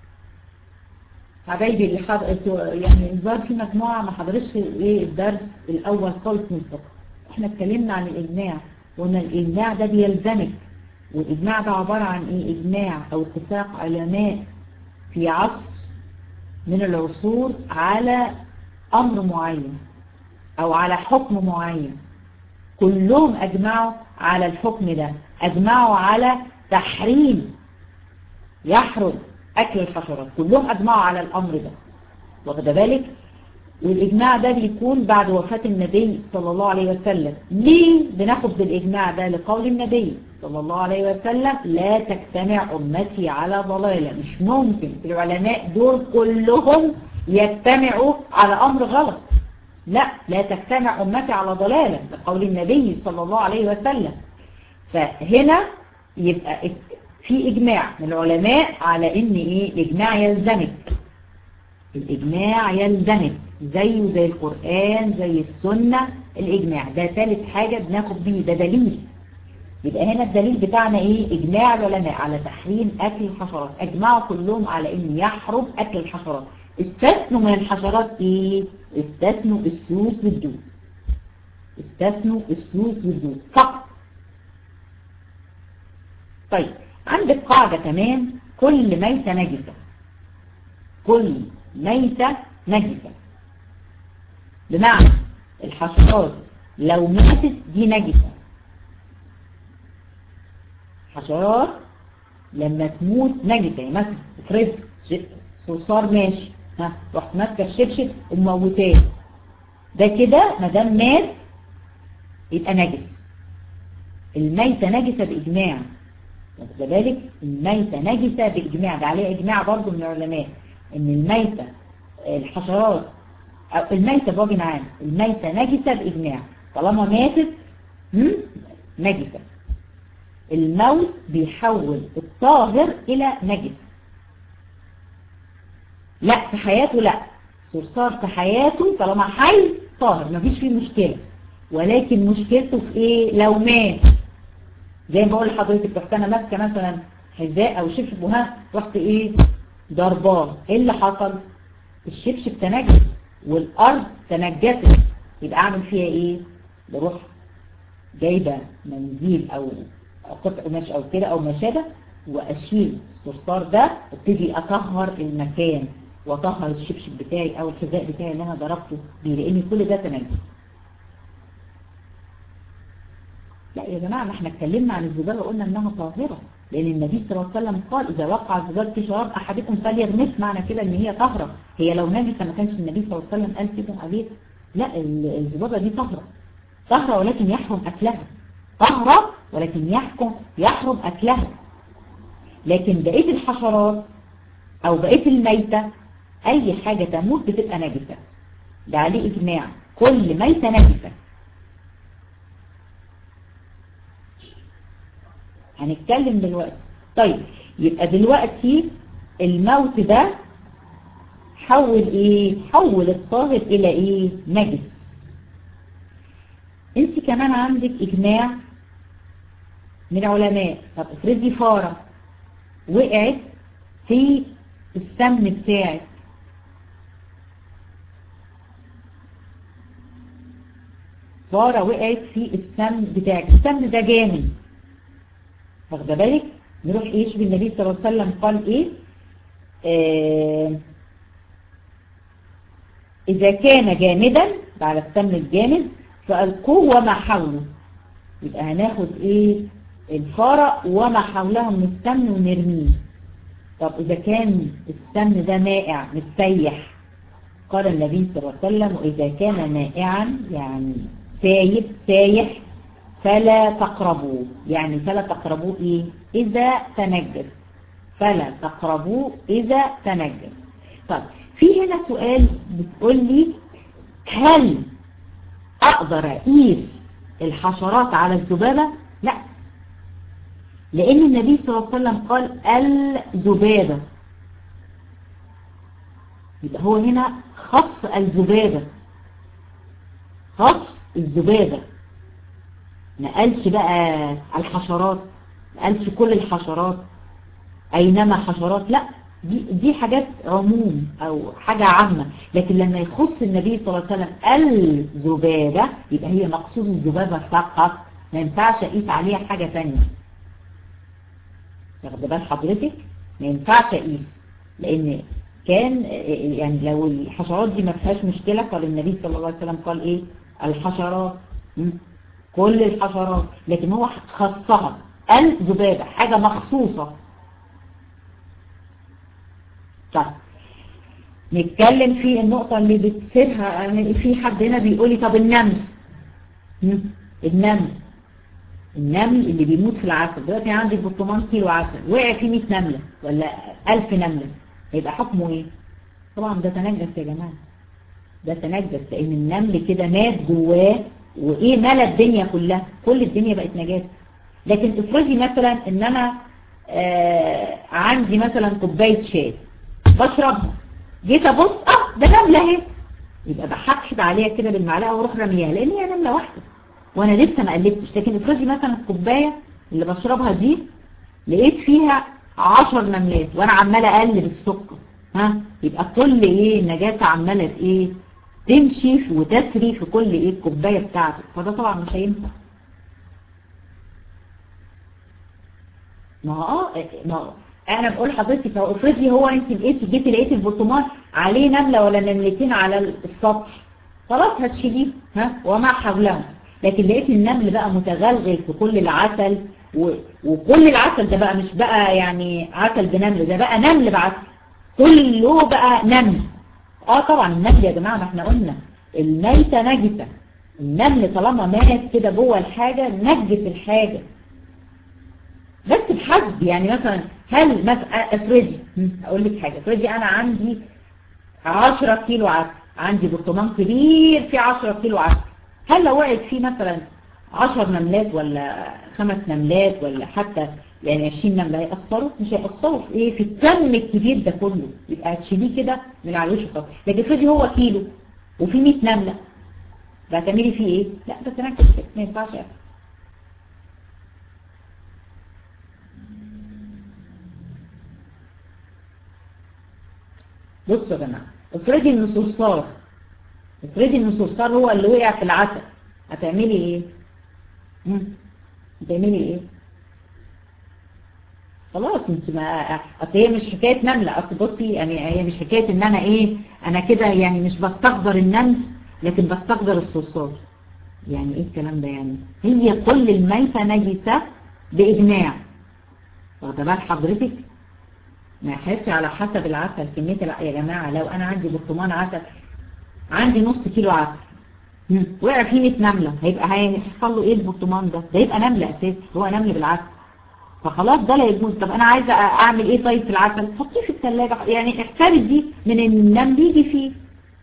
حبايبي اللي حضر يعني الظاهر في مجموعة ما حضرتش ايه الدرس الأول خالص من الفقه احنا اتكلمنا عن الإجماع وقلنا الإجماع ده بيلزمك والإجماع ده عبارة عن ايه إجماع أو اتفاق علماء في عصر من العصور على أمر معين او على حكم معين كلهم اجمعوا على الحكم ده اجمعوا على تحريم يحرم اكل الحشرات كلهم اجمعوا على الامر ده واخد بالك والاجماع ده بيكون بعد وفاة النبي صلى الله عليه وسلم ليه بناخد بالاجماع ده لقول النبي صلى الله عليه وسلم لا تجتمع امتي على ضلالة مش ممكن العلماء دول كلهم يجتمعوا على امر غلط لا لا تجتمع أمتي على ضلالة بقول النبي صلى الله عليه وسلم فهنا يبقى في إجماع من العلماء على إن إيه الإجماع يلزمك الإجماع يلزمك زيه زي القرآن زي السنة الإجماع ده ثالث حاجة بناخد بيه ده دليل يبقى هنا الدليل بتاعنا إيه إجماع العلماء على تحريم أكل الحشرات أجمعوا كلهم على إن يحرم أكل الحشرات استثنوا من الحشرات ايه استثنوا السوس والدود استثنوا السوس والدود فقط طيب عندك قاعدة كمان كل ميتة نجسة كل ميتة نجسة بمعنى الحشرات لو ماتت دي نجسة حشرات لما تموت نجسة يعني مثلا افرض صرصار ماشي ها رحت ماسكه الشبشب وموتاه ده كده ما دام مات يبقى نجس الميتة نجسة بإجماع واخد بالك الميتة نجسة بإجماع ده عليه إجماع برضو من العلماء إن الميتة الحشرات أو الميتة بوجه عام الميتة نجسة بإجماع طالما ماتت نجسة الموت بيحول الطاهر إلى نجس لا في حياته لا الصرصار في حياته طالما حي طاهر مفيش فيه مشكلة ولكن مشكلته في ايه لو مات زي ما بقول لحضرتك رحت انا ماسكه مثلا حذاء او شبشب وها رحت ايه ضرباه ايه اللي حصل الشبشب تنجس والارض تنجست يبقى اعمل فيها ايه بروح جايبه منديل او قطع قماش او كده او ما شابه واشيل الصرصار ده وابتدي اطهر المكان واطهر الشبشب بتاعي او الحذاء بتاعي اللي انا ضربته بيه لان كل ده تنجس لا يا جماعة ما احنا اتكلمنا عن الزبالة وقلنا انها طاهرة لان النبي صلى الله عليه وسلم قال اذا وقع الزبال في شراب احدكم فليغمس معنى كده ان هي طاهرة هي لو نجسة ما كانش النبي صلى الله عليه وسلم قال كده عليه لا الزبالة دي طاهرة طاهرة ولكن يحرم اكلها طاهرة ولكن يحكم يحرم اكلها لكن بقية الحشرات او بقية الميتة اي حاجة تموت بتبقى نجسة ده عليه اجماع كل ميتة نجسة هنتكلم دلوقتي طيب يبقى دلوقتي الموت ده حول ايه حول الطاهر الى ايه نجس انت كمان عندك اجماع من علماء طب افرضي فارة وقعت في السمن بتاعك فارة وقعت في السمن بتاعك السمن ده جامد واخده بالك نروح ايش بالنبي صلى الله عليه وسلم قال ايه آه اذا كان جامدا على السمن الجامد فالقوه وما حوله يبقى هناخد ايه الفارة وما حولها من السمن ونرميه طب اذا كان السمن ده مائع متسيح قال النبي صلى الله عليه وسلم واذا كان مائعا يعني سايب سايح فلا تقربوه يعني فلا تقربوه ايه اذا تنجس فلا تقربوه اذا تنجس طيب في هنا سؤال بتقول لي هل اقدر اقيس الحشرات على الذبابة لا لان النبي صلى الله عليه وسلم قال الذبابة يبقى هو هنا خص الذبابة خص الذبابة ما قالش بقى الحشرات ما قالش كل الحشرات أينما حشرات لا دي, دي حاجات عموم أو حاجة عامة لكن لما يخص النبي صلى الله عليه وسلم الذبابة يبقى هي مقصود الذبابة فقط ما ينفعش أقيس عليها حاجة تانية واخد بال حضرتك ما ينفعش أقيس لأن كان يعني لو الحشرات دي ما فيهاش مشكلة قال النبي صلى الله عليه وسلم قال إيه الحشرات كل الحشرات لكن هو خصها الذبابة حاجة مخصوصة طيب نتكلم في النقطة اللي بتصيرها يعني في حد هنا بيقول لي طب النمل النمل النمل اللي بيموت في العسل دلوقتي عندك برطمان كيلو عسل وقع فيه 100 نملة ولا 1000 نملة هيبقى حكمه ايه طبعا ده تنجس يا جماعة ده تنجس لان النمل كده مات جواه وايه ملا الدنيا كلها كل الدنيا بقت نجاسة لكن افرضي مثلا ان انا آه عندي مثلا كوبايه شاي بشربها جيت ابص اه ده نمله اهي يبقى بحكحب عليها كده بالمعلقه واروح رميها لان هي نمله واحده وانا لسه ما قلبتش لكن افرضي مثلا الكوبايه اللي بشربها دي لقيت فيها 10 نملات وانا عماله اقلب السكر ها يبقى كل ايه النجاسه عماله ايه تمشي وتسري في كل ايه الكوبايه بتاعتك فده طبعا مش هينفع ما اه ما هو انا بقول لحضرتك لو افرضي هو انت لقيتي جيتي لقيتي البرطمان عليه نمله ولا نملتين على السطح خلاص هتشيليه ها وما حولهم لكن لقيتي النمل بقى متغلغل في كل العسل و... وكل العسل ده بقى مش بقى يعني عسل بنمل ده بقى نمل بعسل كله بقى نمل اه طبعا النمل يا جماعه ما احنا قلنا الميته نجسه النمل طالما مات كده جوه الحاجة نجس الحاجة بس بحسب يعني مثلا هل مثلا افرضي اقول لك حاجة افرضي انا عندي 10 كيلو عسل عندي برطمان كبير فيه 10 كيلو عسل هل لو وقعت فيه مثلا 10 نملات ولا خمس نملات ولا حتى يعني 20 نملة هيأثروا مش هيأثروا في ايه في الكم الكبير ده كله يبقى هتشيليه كده من على الوش خالص لكن افرضي هو كيلو وفي 100 نملة ده هتعملي فيه ايه لا ده تنكس كده ما ينفعش أكل. بصوا يا جماعه افرضي ان صرصار افرضي ان صرصار هو اللي وقع في العسل هتعملي ايه مم. هتعملي ايه خلاص انت ما اصل هي مش حكايه نمله اصل بصي يعني هي مش حكايه ان انا ايه انا كده يعني مش بستقدر النمل لكن بستقدر الصرصار يعني ايه الكلام ده يعني هي كل الميتة نجسة باجماع واخده بال حضرتك ما يحسش على حسب العسل كمية لا يا جماعة لو انا عندي برطمان عسل عندي نص كيلو عسل وقع فيه 100 نملة هيبقى هيحصل له ايه البرطمان ده ده يبقى نملة اساسي هو نمل بالعسل فخلاص ده لا يجوز طب انا عايزه اعمل ايه طيب في العسل حطيه في الثلاجه يعني احترزي من ان النمل يجي فيه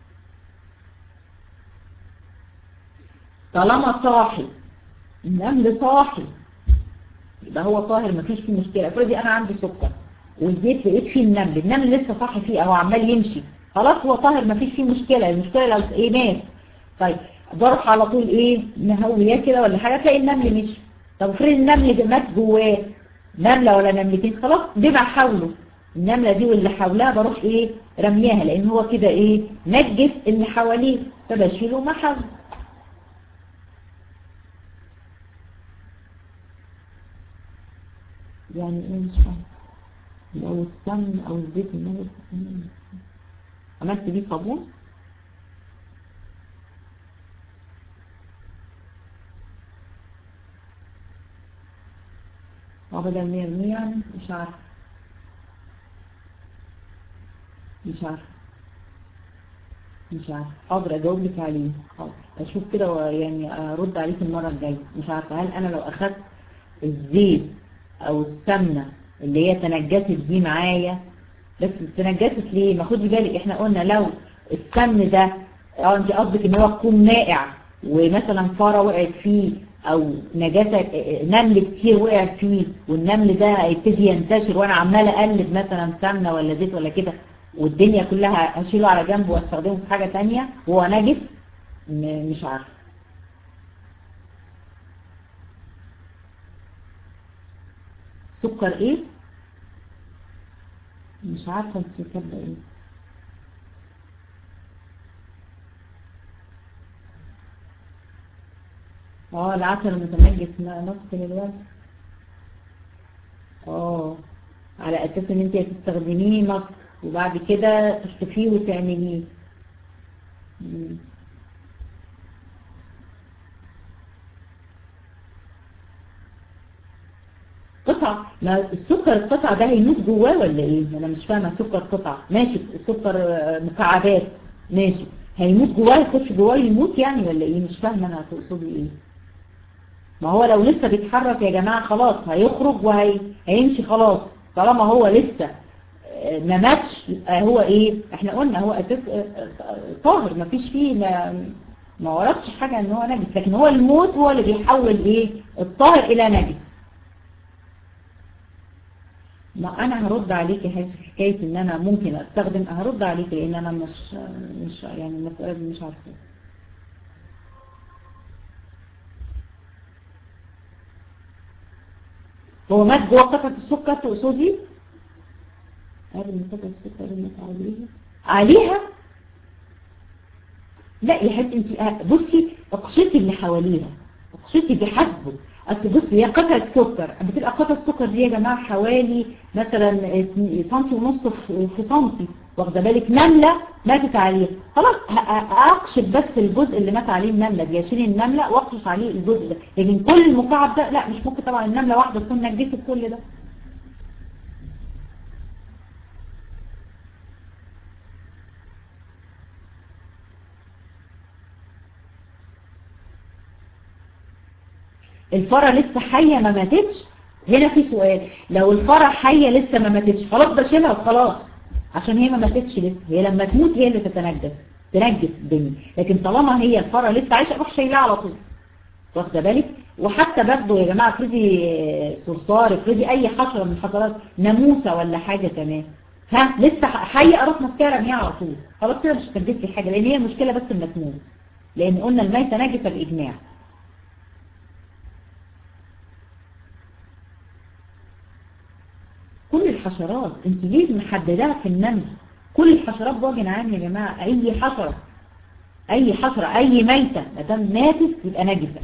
طالما صاحي النمل صاحي يبقى هو طاهر مفيش فيه مشكله افرضي انا عندي سكر والبيت لقيت فيه النمل النمل لسه صاحي فيه اهو عمال يمشي خلاص هو طاهر مفيش فيه مشكله المشكله لو ايه مات طيب بروح على طول ايه مهوياه كده ولا حاجه تلاقي النمل مشي طب افرضي النمل مات جواه نملة ولا نملتين خلاص بما حوله النملة دي واللي حولها بروح ايه رمياها لان هو كده ايه نجس اللي حواليه فبشيله ما حوله يعني ايه مش فاهم لو السمن او الزيت النبي عملت بيه صابون هو بدل ما يرميه يعني مش عارف مش عارف مش عارف حاضر اجاوب لك عليه حاضر اشوف كده يعني ارد عليك المره الجايه مش عارفه هل انا لو اخدت الزيت او السمنه اللي هي تنجست دي معايا بس تنجست ليه ما خدي بالك احنا قلنا لو السمن ده اه انت قصدك ان هو يكون مائع ومثلا فاره وقعت فيه او نجاسة نمل كتير وقع فيه والنمل ده هيبتدي ينتشر وانا عمال اقلب مثلا سمنة ولا زيت ولا كده والدنيا كلها هشيله على جنب واستخدمه في حاجة تانية وهو نجس مش عارف سكر ايه مش عارفة السكر ده ايه اه العسل المتنجس نصف للوزن اه على اساس ان انت هتستخدميه مصر وبعد كده تشطفيه وتعمليه قطع ما السكر القطع ده هيموت جواه ولا ايه انا مش فاهمه سكر قطع ماشي سكر مكعبات ماشي هيموت جواه يخش جواه يموت يعني ولا ايه مش فاهمه انا تقصدي ايه ما هو لو لسه بيتحرك يا جماعة خلاص هيخرج وهيمشي خلاص طالما هو لسه ما ماتش هو ايه احنا قلنا هو اساس طاهر ما فيش فيه ما, ما وردش حاجة ان هو نجس لكن هو الموت هو اللي بيحول ايه الطاهر الى نجس ما انا هرد عليك يا حبيبتي في حكايه ان انا ممكن استخدم هرد عليك لان انا مش مش يعني المساله دي مش عارفه هو مات جوه قطعة السكر تقصدي قبل ما قطعة السكر مات عليها عليها لا يا حبيبتي انت بصي اقشطي اللي حواليها اقشطي بحسبه اصل بصي هي قطعة سكر بتبقى قطعة السكر دي يا جماعة حوالي مثلا سنتي ونص في سنتي واخده بالك نملة ماتت عليه خلاص اقشط بس الجزء اللي مات عليه النملة دي اشيل النملة واقشط عليه الجزء ده لكن كل المكعب ده لا مش ممكن طبعا النملة واحدة تكون نجست كل ده الفرة لسه حية ما ماتتش هنا في سؤال لو الفرة حية لسه ما ماتتش خلاص بشيلها وخلاص عشان هي ما ماتتش لسه هي لما تموت هي اللي تتنجس تنجس الدنيا لكن طالما هي الفرة لسه عايشة اروح شايلها على طول واخده بالك وحتى برضه يا جماعه افرضي صرصار افرضي اي حشره من الحشرات ناموسه ولا حاجه كمان ها لسه حيه اروح ماسكاها رميها على طول خلاص كده مش هتنجس لي حاجه لان هي المشكله بس انها تموت لان قلنا الميته نجسه باجماع كل الحشرات انت ليه محددها في النمل كل الحشرات بوجه عام يا جماعه اي حشره اي حشره اي ميته ما دام ماتت يبقى نجسه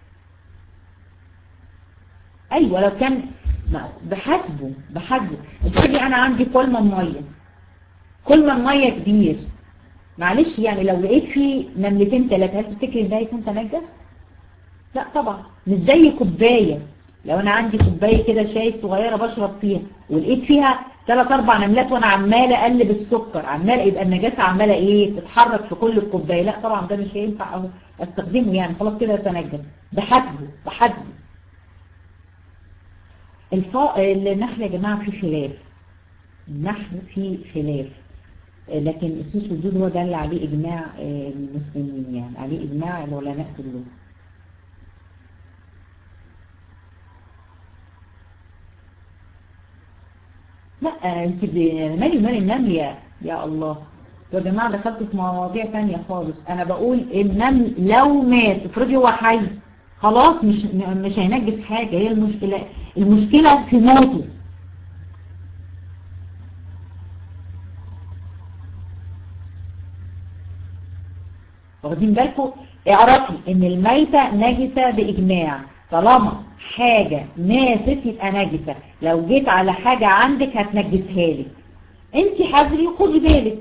ايوه لو كان بحسبه بحسبه بتقولي انا عندي كلمة مية كلمة مية كبير معلش يعني لو لقيت فيه نملتين ثلاثة هل تفتكري ده يكون تنجس لا طبعا مش زي كوباية لو انا عندي كوباية كده شاي صغيرة بشرب فيها ولقيت فيها ثلاث اربع نملات وانا عمالة اقلب السكر عمالة يبقى النجاسة عمالة ايه تتحرك في كل الكوباية لا طبعا ده مش هينفع استخدمه يعني خلاص كده تنجس بحسبه بحسبه الفا... النحل يا جماعة في خلاف النحل في خلاف لكن السوس والدود هو ده اللي عليه إجماع المسلمين يعني عليه إجماع العلماء كلهم لا انت مالي مال النمل يا يا الله يا جماعة دخلت في مواضيع تانية خالص انا بقول النمل لو مات افرضي هو حي خلاص مش مش هينجس حاجة هي المشكلة المشكلة في موته واخدين بالكم اعرفي ان الميتة نجسة باجماع طالما حاجة ماتت يبقى نجسة لو جيت على حاجة عندك هتنجسها لك انت حذري وخدي بالك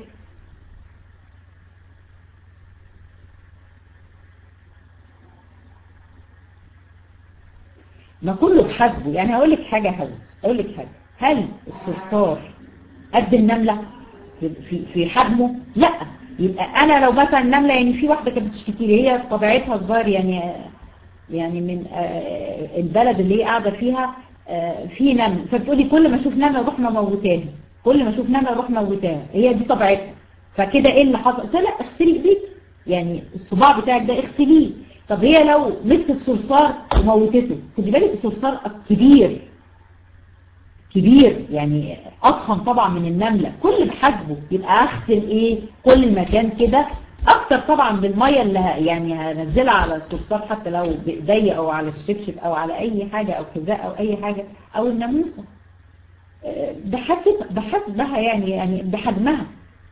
ما كله بحسبه يعني هقول لك حاجة حاجة اقول لك حاجة هل الصرصار قد النملة في في حجمه لا يبقى انا لو مثلا نملة يعني في واحدة كانت بتشتكي لي هي طبيعتها صغير يعني يعني من البلد اللي هي قاعدة فيها في نمل فبتقولي كل ما اشوف نملة اروح مموتاها كل ما اشوف نملة اروح موتاها هي دي طبيعتها فكده ايه اللي حصل قلت لا اغسلي ايديك يعني الصباع بتاعك ده اغسليه طب هي لو مسكت الصرصار وموتته خدي بالك الصرصار كبير كبير يعني اضخم طبعا من النملة كل بحسبه يبقى اغسل ايه كل المكان كده اكتر طبعا بالمية اللي يعني هنزلها على الصرصار حتى لو بايديا او على الشبشب او على اي حاجة او حذاء او اي حاجة او الناموسة بحسب بحسبها يعني يعني بحجمها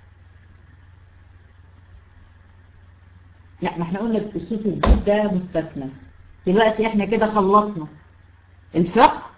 لا ما احنا قلنا الصوت الجود ده مستثنى دلوقتي احنا كده خلصنا الفقه